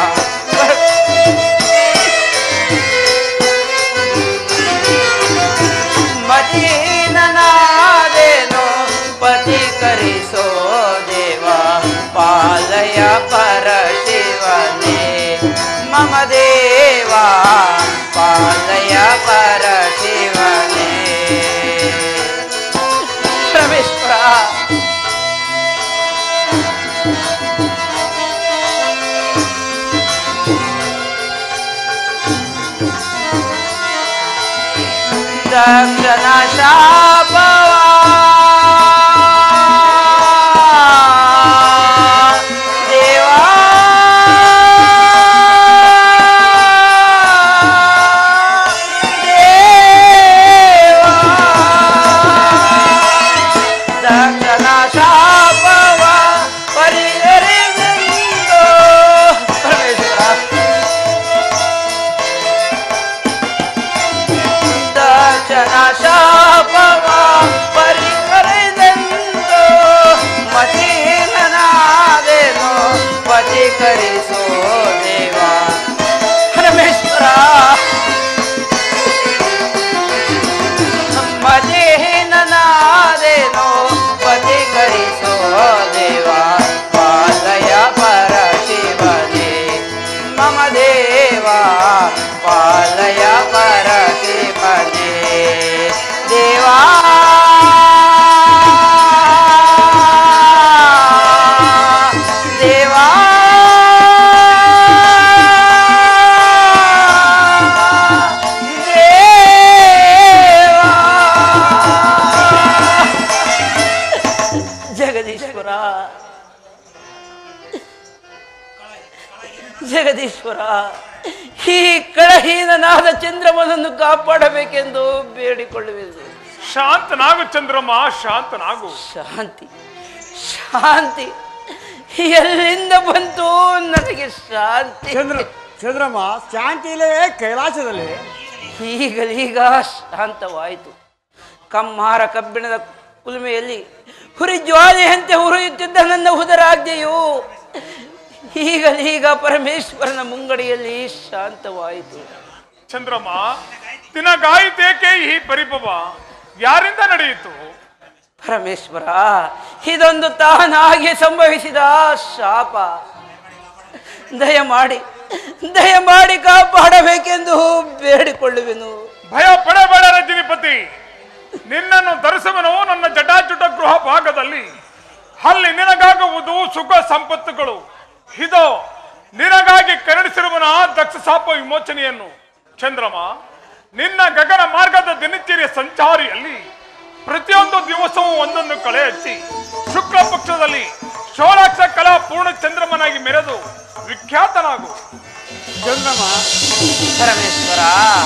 S8: ಮತಿಹೀನನಾದೇನೋ ಪತಿ ಕರಿಸೋ ದೇವಾ ಪಾಲಯ ಪರ ಶಿವನೇ ಮಮ ದೇವಾ ಪಾಲಯ ಪರ ಶಿವನೇ ಪರಮೇಶ್ವರ ದಕ್ಷಣ ಶಾಪವಾ ದೇವಾ ದೇವಾ ದಕ್ಷಣ ಶಾಪವ ಪರಿಹರಿಸೆಂದು ಪರಮೇಶ್ವರ ಜನ ಶಾಪವ ಪರಿಹರಿದೆಂದು ಮತೀನನಾದೆನು ಪಥೀಕರಿಸೋ ದೇವ ಪರಮೇಶ್ವರ ಮದೇನನಾದೆನು ಪಥೀಕರಿಸೋ ದೇವ ಪಾಲಯ ಪರ ಶಿವನೇ ಮಮ ದೇವ ಪಾಲಯ ಪರ ಶಿವನೇ ದೇವಾ ದೇವಾ ಜಗದೀಶ್ವರ ಜಗದೀಶ್ವರ ಈ ಕಳಹೀನನಾದ ಚಂದ್ರಮನನ್ನು ಕಾಪಾಡಬೇಕೆಂದು ಬೇಡಿಕೊಳ್ಳುವುದು
S6: ಶಾಂತನಾಗು ಚಂದ್ರಮ್ಮ ಶಾಂತನಾಗು
S8: ಶಾಂತಿ ಶಾಂತಿ ಎಲ್ಲಿಂದ ಬಂತು ನನಗೆ ಶಾಂತಿ
S7: ಚಂದ್ರ ಚಂದ್ರಮ್ಮ ಶಾಂತಿ ಇಲ್ಲವೇ ಕೈಲಾಸದಲ್ಲಿ
S8: ಈಗಲೀಗ ಶಾಂತವಾಯಿತು ಕಮ್ಮಾರ ಕಬ್ಬಿಣದ ಕುಲುಮೆಯಲ್ಲಿ ಹುರಿ ಜ್ವಾಲೆಯಂತೆ ಹುರಿಯುತ್ತಿದ್ದ ನನ್ನ ಉದರಾಜ್ಞೆಯು ಈಗಲೀಗ ಪರಮೇಶ್ವರನ ಮುಂಗಡಿಯಲ್ಲಿ ಶಾಂತವಾಯಿತು
S6: ಚಂದ್ರಮ್ಮ ದಿನಗಾಯಿತೇಕೆ ಈ ಪರಿಭವ ಯಾರಿಂದ ನಡೆಯಿತು
S8: ಪರಮೇಶ್ವರ ಇದೊಂದು ತಾನಾಗಿ ಸಂಭವಿಸಿದ ಶಾಪ ದಯಮಾಡಿ ದಯಮಾಡಿ ಕಾಪಾಡಬೇಕೆಂದು ಬೇಡಿಕೊಳ್ಳುವೆನು
S6: ಭಯ ಪಡಬೇಡ ರಜನಿಪತಿ ನಿನ್ನನ್ನು ಧರಿಸುವನು ನನ್ನ ಜಟಾಜುಟ ಗೃಹ ಭಾಗದಲ್ಲಿ ಅಲ್ಲಿ ನಿನಗಾಗುವುದು ಸುಖ ಸಂಪತ್ತುಗಳು ಇದೋ ನಿನಗಾಗಿ ಕರುಣಿಸಿರುವನ ದಕ್ಷ ಸಾಪ ವಿಮೋಚನೆಯನ್ನು ಚಂದ್ರಮ ನಿನ್ನ ಗಗನ ಮಾರ್ಗದ ದಿನಚರಿಯ ಸಂಚಾರಿಯಲ್ಲಿ ಪ್ರತಿಯೊಂದು ದಿವಸವೂ ಒಂದೊಂದು ಕಳೆ ಹಚ್ಚಿ ಶುಕ್ಲ ಪಕ್ಷದಲ್ಲಿ ಶೋಳಾಕ್ಷ ಕಲಾ ಪೂರ್ಣ ಚಂದ್ರಮನಾಗಿ ಮೆರೆದು ವಿಖ್ಯಾತನಾಗು
S7: ಚಂದ್ರಮ್ಮ
S8: ಪರಮೇಶ್ವರ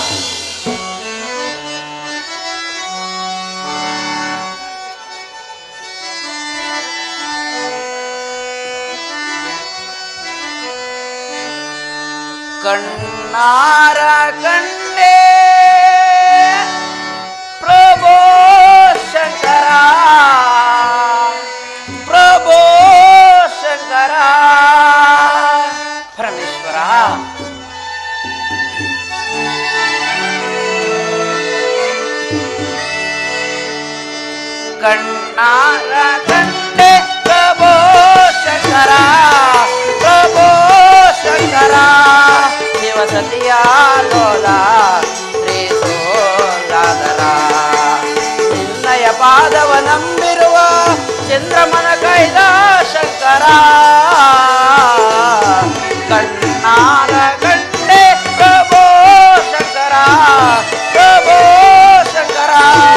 S8: ಕಣ್ಣಾರ ಕಂಡೇ ಪ್ರಭೋ ಶಂಕರ ಪ್ರಭೋ ಶಂಕರ ಪರಮೇಶ್ವರ ಕಣ್ಣಾರ ಕಂಡೆ ಪ್ರಭೋ ಶಂಕರ ಪ್ರಭೋ ಶಂಕರ ಶಿವಸತಿಯ ಲೋಲ ಶ್ರೀ ಸೋಲಾದರ ನಿನ್ನಯ ಪಾದವ ನಂಬಿರುವ ಚಂದ್ರಮನ ಕೈದ ಶಂಕರ ಕಣ್ಣಾರ ಕಂಡೆ ಪ್ರಭೋ ಶಂಕರ ಪ್ರಭೋ ಶಂಕರ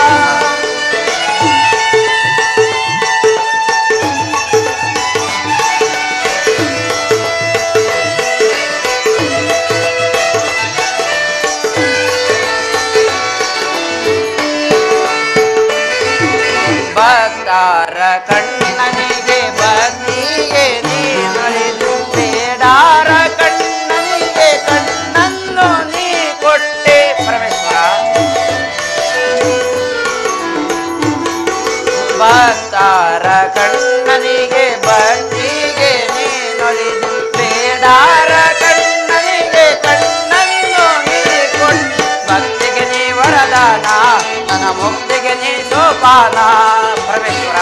S8: ಭಕ್ತಾರ ಕಣ್ಣನಿಗೆ ಭಕ್ತಿಗೆ ನೀನೊಲಿದು ಬೇಡಾರ ಕಣ್ಣನಿಗೆ ಕಣ್ಣನ್ನು ನೀ ಕೊಟ್ಟೆ ಪರಮೇಶ್ವರ ಭಕ್ತಾರ ಕಣ್ಣನಿಗೆ ಭಕ್ತಿಗೆ ನೀನೊಲಿದು ಬೇಡಾರ ಕಣ್ಣನಿಗೆ ಕಣ್ಣನ್ನು ನೀ ಕೊಟ್ಟು ಭಕ್ತಿಗೆ ನೀ ವರದಾನ ನನ್ನ ಮುಕ್ತಿಗೆ ನೀ ಸೋಪಾನ ಪರಮೇಶ್ವರ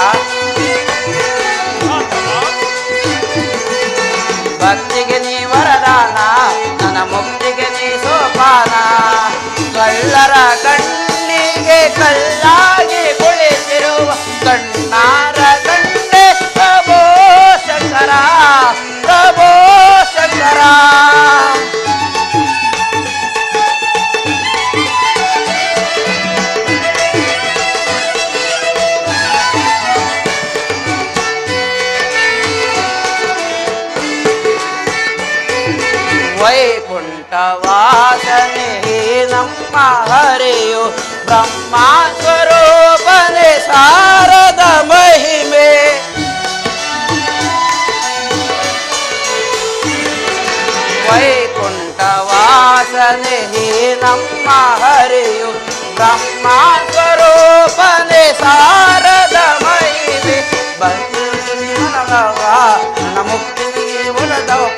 S8: ಭಕ್ತಿಗೆ ನೀ ವರದಾನ ನನ್ನ ಮುಕ್ತಿಗೆ ನೀ ಸೋಪಾನ ಕಳ್ಳರ ಕಣ್ಣಿಗೆ ಕಲ್ಲಾಗಿ ಕುಳಿತಿರುವ ಕಣ್ಣಾರ ಕಂಡೆ ಪ್ರಭೋ ಶಂಕರ ಪ್ರಭೋ ಶಂಕರ ವೈಕುಂಠವಾಸನೆ ನಮ್ಮ ಹರಿಯು ಬ್ರಹ್ಮ ಸ್ವರೂಪನೆ ಸಾರದ ಮಹಿಮೆ ವೈಕುಂಠವಾಸನೆ ನಮ್ಮ ಹರಿಯು ಬ್ರಹ್ಮ ಸ್ವರೂಪನೆ ಸಾರದ ಮಹಿಮೆ ಭಕ್ತಿ ಮನದವ ನನ್ನ ಮುಕ್ತಿ ಉಳದವಪ್ಪ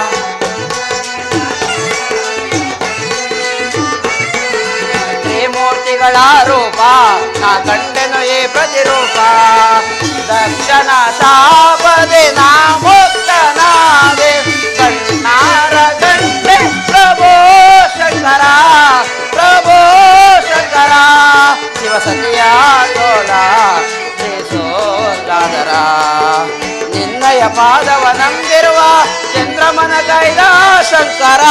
S8: ತ್ರಿಮೂರ್ತಿಗಳ ರೂಪ ನಾ ಕಂಡೆನು ಈ ಪ್ರತಿರೂಪ ದಕ್ಷಿಣ ಶಾಪದೆ ನಾ ಮುಕ್ತನಾದೆ ಕಣ್ಣಾರ ಗಂಟೆ ಪ್ರಭೋ ಶಂಕರ ಪ್ರಭೋ ಶಂಕರ ಶಿವಸತಿಯ ತೋಳ ಶ್ರೀಸೋದಾದರ ನಿನ್ನಯ ಪಾದವ ನಂಬಿರುವ ಚಂದ್ರಮನ ಕೈದ ಶಂಕರ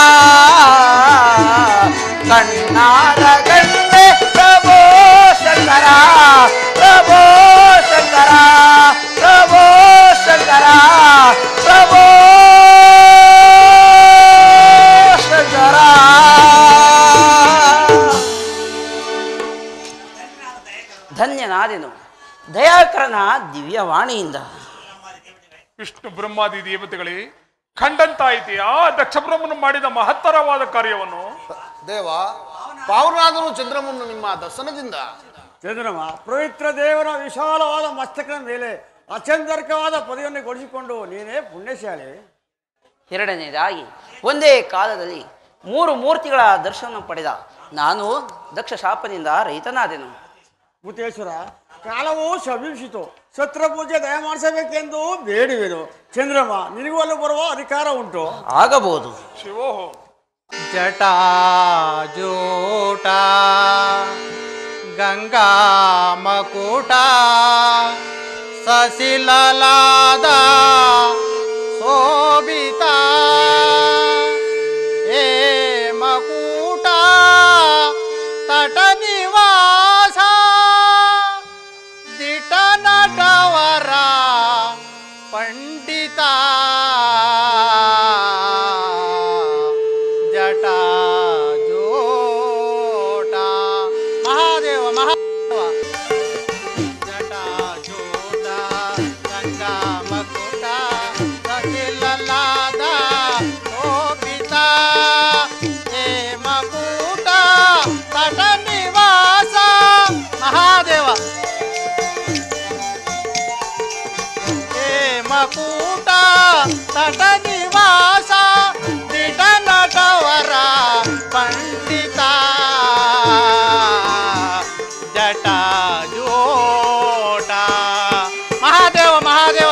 S8: ಕಣ್ಣಾರ ಗಂಟೆ ಪ್ರಭೋ ಶಂಕರ ಪ್ರಭೋ ಶಂಕರ ಪ್ರಭೋ ಶಂಕರ ಪ್ರಭೋ ಶಂಕರ ಧನ್ಯನಾದೆನು ದಯಾಕರನ ದಿವ್ಯವಾಣಿಯಿಂದ
S6: ವಿಷ್ಣು ಬ್ರಹ್ಮಾದಿ ದೇವತೆಗಳೇ ಖಂಡಂತಾಯಿತಿ ಆ ದಕ್ಷ ಬ್ರಹ್ಮನು ಮಾಡಿದ ಮಹತ್ತರವಾದ ಕಾರ್ಯವನ್ನು
S3: ದೇವ ಪಾವನಾದರೂ ಚಂದ್ರಮನ್ನು ನಿಮ್ಮ ದರ್ಶನದಿಂದ
S7: ಚಂದ್ರಮ ಪವಿತ್ರ ದೇವರ ವಿಶಾಲವಾದ ಮಸ್ತಕದ ಮೇಲೆ ಅಚಂದರ್ಕವಾದ ಪದವಿಯನ್ನು ಕೊಡಿಸಿಕೊಂಡು ನೀನೇ ಪುಣ್ಯಶಾಲಿ
S8: ಎರಡನೇದಾಗಿ ಒಂದೇ ಕಾಲದಲ್ಲಿ ಮೂರು ಮೂರ್ತಿಗಳ ದರ್ಶನ ಪಡೆದ ನಾನು ದಕ್ಷ ಶಾಪನಿಂದ ರೈತನಾದೆನು
S7: ಭೂತೇಶ್ವರ ಕಾಲವು ಸಮೀಪಿಸಿತು ಸತ್ರ ಪೂಜೆ ದಯ ಮಾಡಿಸಬೇಕೆಂದು ಬೇಡುವೆನು ಚಂದ್ರಮ ನಿನಗೂ ಅಲ್ಲೂ ಬರುವ ಅಧಿಕಾರ ಉಂಟು
S8: ಆಗಬಹುದು
S6: ಶಿವೋಹೋ
S2: ಜಟಾಜೂಟ ಗಂಗಾ ಮಕುಟ ಸಸಿಲಲಾದ ಶೋಭಿತ ಏ ಮಕುಟ ತಟ ನಿವಾಸ ದಿಟ ನಟವರ ಪಂಡಿತ ಜಟ ಜೋಟ ಮಹಾದೇವ ಮಹಾದೇವ ಜಟ ಜೋಟ ಗಂಗಾ ಮಕುಟ ಸತಿಲಲಾದ ಶೋಭಿತ ಏ ಮಕುಟ ತಟ ನಿವಾಸ ಮಹಾದೇವ ಏ ಮಕೂಟ ತಟ ನಿವಾಸ ದಿಟ ನಟವರ ಪಂಡಿತ ಜಟ ಜೋಟ ಮಹಾದೇವ ಮಹಾದೇವ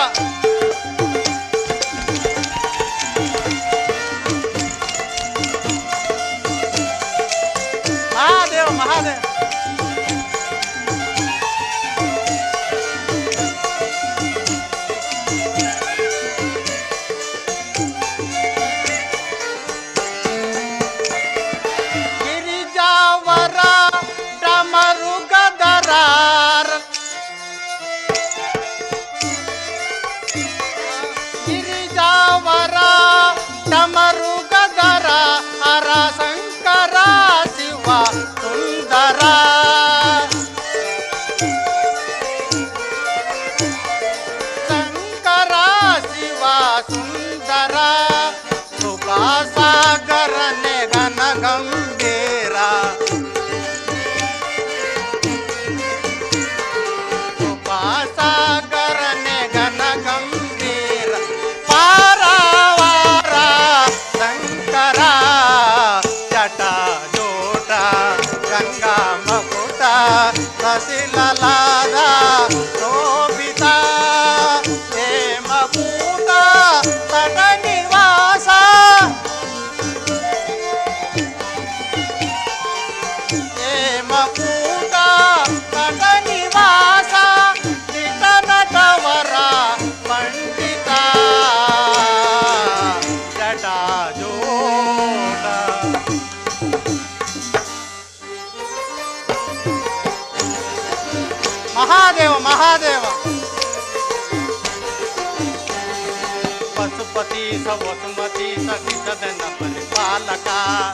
S2: ಮಹಾದೇವ ಮಹಾದೇವ ಗಿರಿಜಾವರ ಡಮರು ಗದರಾರ್ ಗಿರಿಜಾವರ ಡಮರು ಗದರ ಹರ ಶಂಕರ ಶಿವ ಸುಂದರ ಶಂಕರ ಶಿವ ಸುಂದರ ಸುಖಾಸಾಗರನೆ ಘನ ಗಂಭೀರ ಸುಖಾಸಾಗರನೆ ಘನ ಗಂಭೀರ ಪಾರಾವಾರ ಶಂಕರ ಜಟ ಜೋಟ ಗಂಗಾ ಮಕುಟ ಸಸಿಲಲಾದ ಶೋಭಿತ ಹೇ ಮಕೂಟ ತಟ ನಿವಾಸ ಹೇ ಮಕೂಟ ತಟ ನಿವಾಸ ದಿಟ ನಟವರ ಪಂಡಿತ ಜಟ ಜೋಟ ಮಹಾದೇವ ಮಹಾದೇವ ಪಶುಪತಿ ಸ ವಸುಮತಿ ಸ ಕಿಸದನ ಪರಿಪಾಲಕ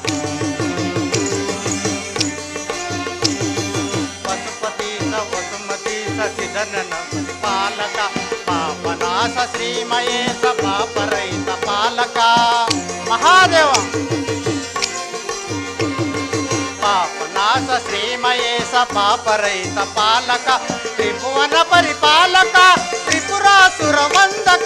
S2: ಪಶುಪತಿ ಸ ವಸುಮತಿ ಸ ಸಿದನನ ಪರಿಪಾಲಕ ಪಾಪನಾಶ ಶ್ರೀಮಯೇಶ ಪಾಪರಹಿತ ಪಾಲಕ ಮಹಾದೇವ ಪಾಪನಾಶ ಪಾಪನಾಶ ಶ್ರೀಮಯೇಶ ಪಾಪರಹಿತ ಪಾಲಕ ತ್ರಿಭುವನ ಪರಿಪಾಲಕ ತ್ರಿಪುರಾಸುರ ವಂದಕ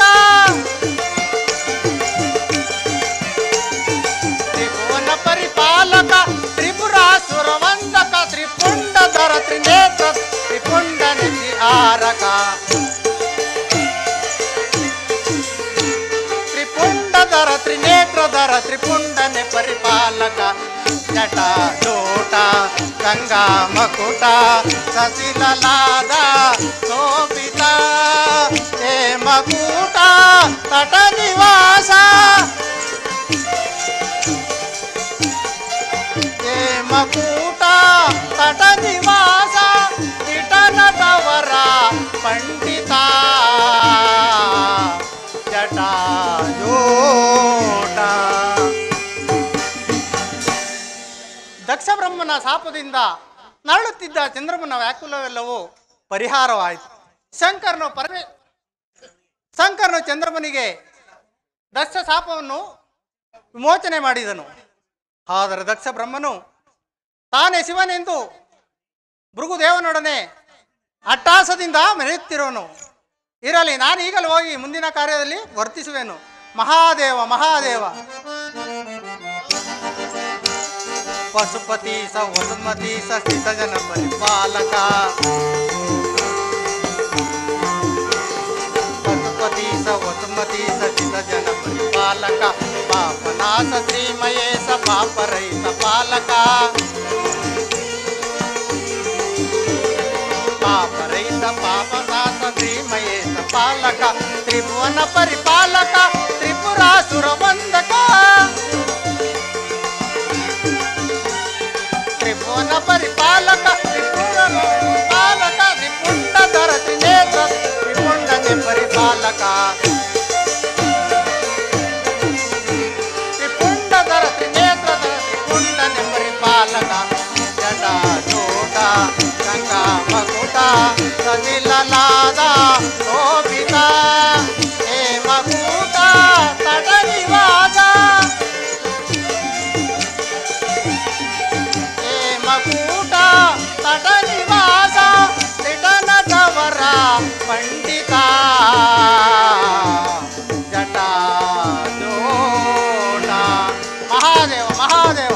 S2: ತ್ರಿಭುವನ ಪರಿಪಾಲಕ ತ್ರಿಪುರಾಸುರ ವಂದಕ ತ್ರಿಪುಂಡಧರ ತ್ರಿನೇತ್ರ ತ್ರಿಪುಂಡ ನಿಧಿ ಆರಕ ತ್ರಿಪುಂಡಧರ ತ್ರಿನೇತ್ರಧರ ತ್ರಿಪುಂಡನೆ ಪರಿಪಾಲಕ ಜಟ ಜೋಟ ಗಂಗಾ ಮಕುಟ ಸಸಿಲಲಾದ ಶೋಭಿತ ಹೇ ಮಕೂಟ ತಟ ನಿವಾಸ ಹೇ ಮಕೂಟ ತಟ ನಿವಾಸ ಇಟನಟವರ ಪಂಡಿತ ಜಟಾ ಜೋಟ ದಕ್ಷ ಬ್ರಹ್ಮನ ಶಾಪದಿಂದ ನರಳುತ್ತಿದ್ದ ಚಂದ್ರಮನ ವ್ಯಾಕುಲವೆಲ್ಲವೂ ಪರಿಹಾರವಾಯಿತು ಶಂಕರನು ಪರಮೇ ಶಂಕರನು ಚಂದ್ರಮನಿಗೆ ದಕ್ಷ ಶಾಪವನ್ನು ವಿಮೋಚನೆ ಮಾಡಿದನು ಆದರೆ ದಕ್ಷ ಬ್ರಹ್ಮನು ತಾನೇ ಶಿವನೆಂದು ಭೃಗುದೇವನೊಡನೆ ಅಟ್ಟಾಸದಿಂದ ಮೆರೆಯುತ್ತಿರುವನು ಇರಲಿ ನಾನು ಈಗಲೂ ಹೋಗಿ ಮುಂದಿನ ಕಾರ್ಯದಲ್ಲಿ ವರ್ತಿಸುವೆನು ಮಹಾದೇವ ಮಹಾದೇವ ಪಶುಪತಿ ಸ ವಸುಮತಿ ಸ ಸ್ಥಿತಜನ ಪರಿಪಾಲಕ ಪಶುಪತಿ ಸ ವಸುಮತಿ ಸ ಸ್ಥಿತಜನ ಪರಿಪಾಲಕ ಪಾಪನಾಶ ಶ್ರೀಮಯೇ ಸ ಪಾಪರಹಿತ ಪಾಲಕ ಪಾಪರಹಿತ ಪಾಪನಾಶ ಶ್ರೀಮಯೇ ಸ ಪಾಲಕ ತ್ರಿಭುವನ ಪರಿಪಾಲಕ ತ್ರಿಪುರಾಸುರ ವಂದಕ ತ್ರಿಭುವನ ಪರಿಪಾಲಕ ತ್ರಿಪುರನ ಪಾಲಕ ತ್ರಿಪುಂಡಧರ ತ್ರಿನೇತ್ರ ತ್ರಿಪುಂಡನೆ ಪರಿಪಾಲಕ ತ್ರಿಪುಂಡಧರ ತ್ರಿನೇತ್ರಧರ ತ್ರಿಪುಂಡನೆ ಪರಿಪಾಲಕ ಜಟ ಜೋಟ ಗಂಗಾ ಮಕುಟ ಸದಿಲಲಾದ ಶೋಭಿತ ಹೇ ಮಕೂಟ ತಟ ನಿವಾಸ ಹೇಮಕೂಟ ತಟ ನಿವಾಸ ತ್ರಿಟನಟವರ ಪಂಡಿತ ಜಟ ಜೋಟ ಮಹಾದೇವ ಮಹಾದೇವ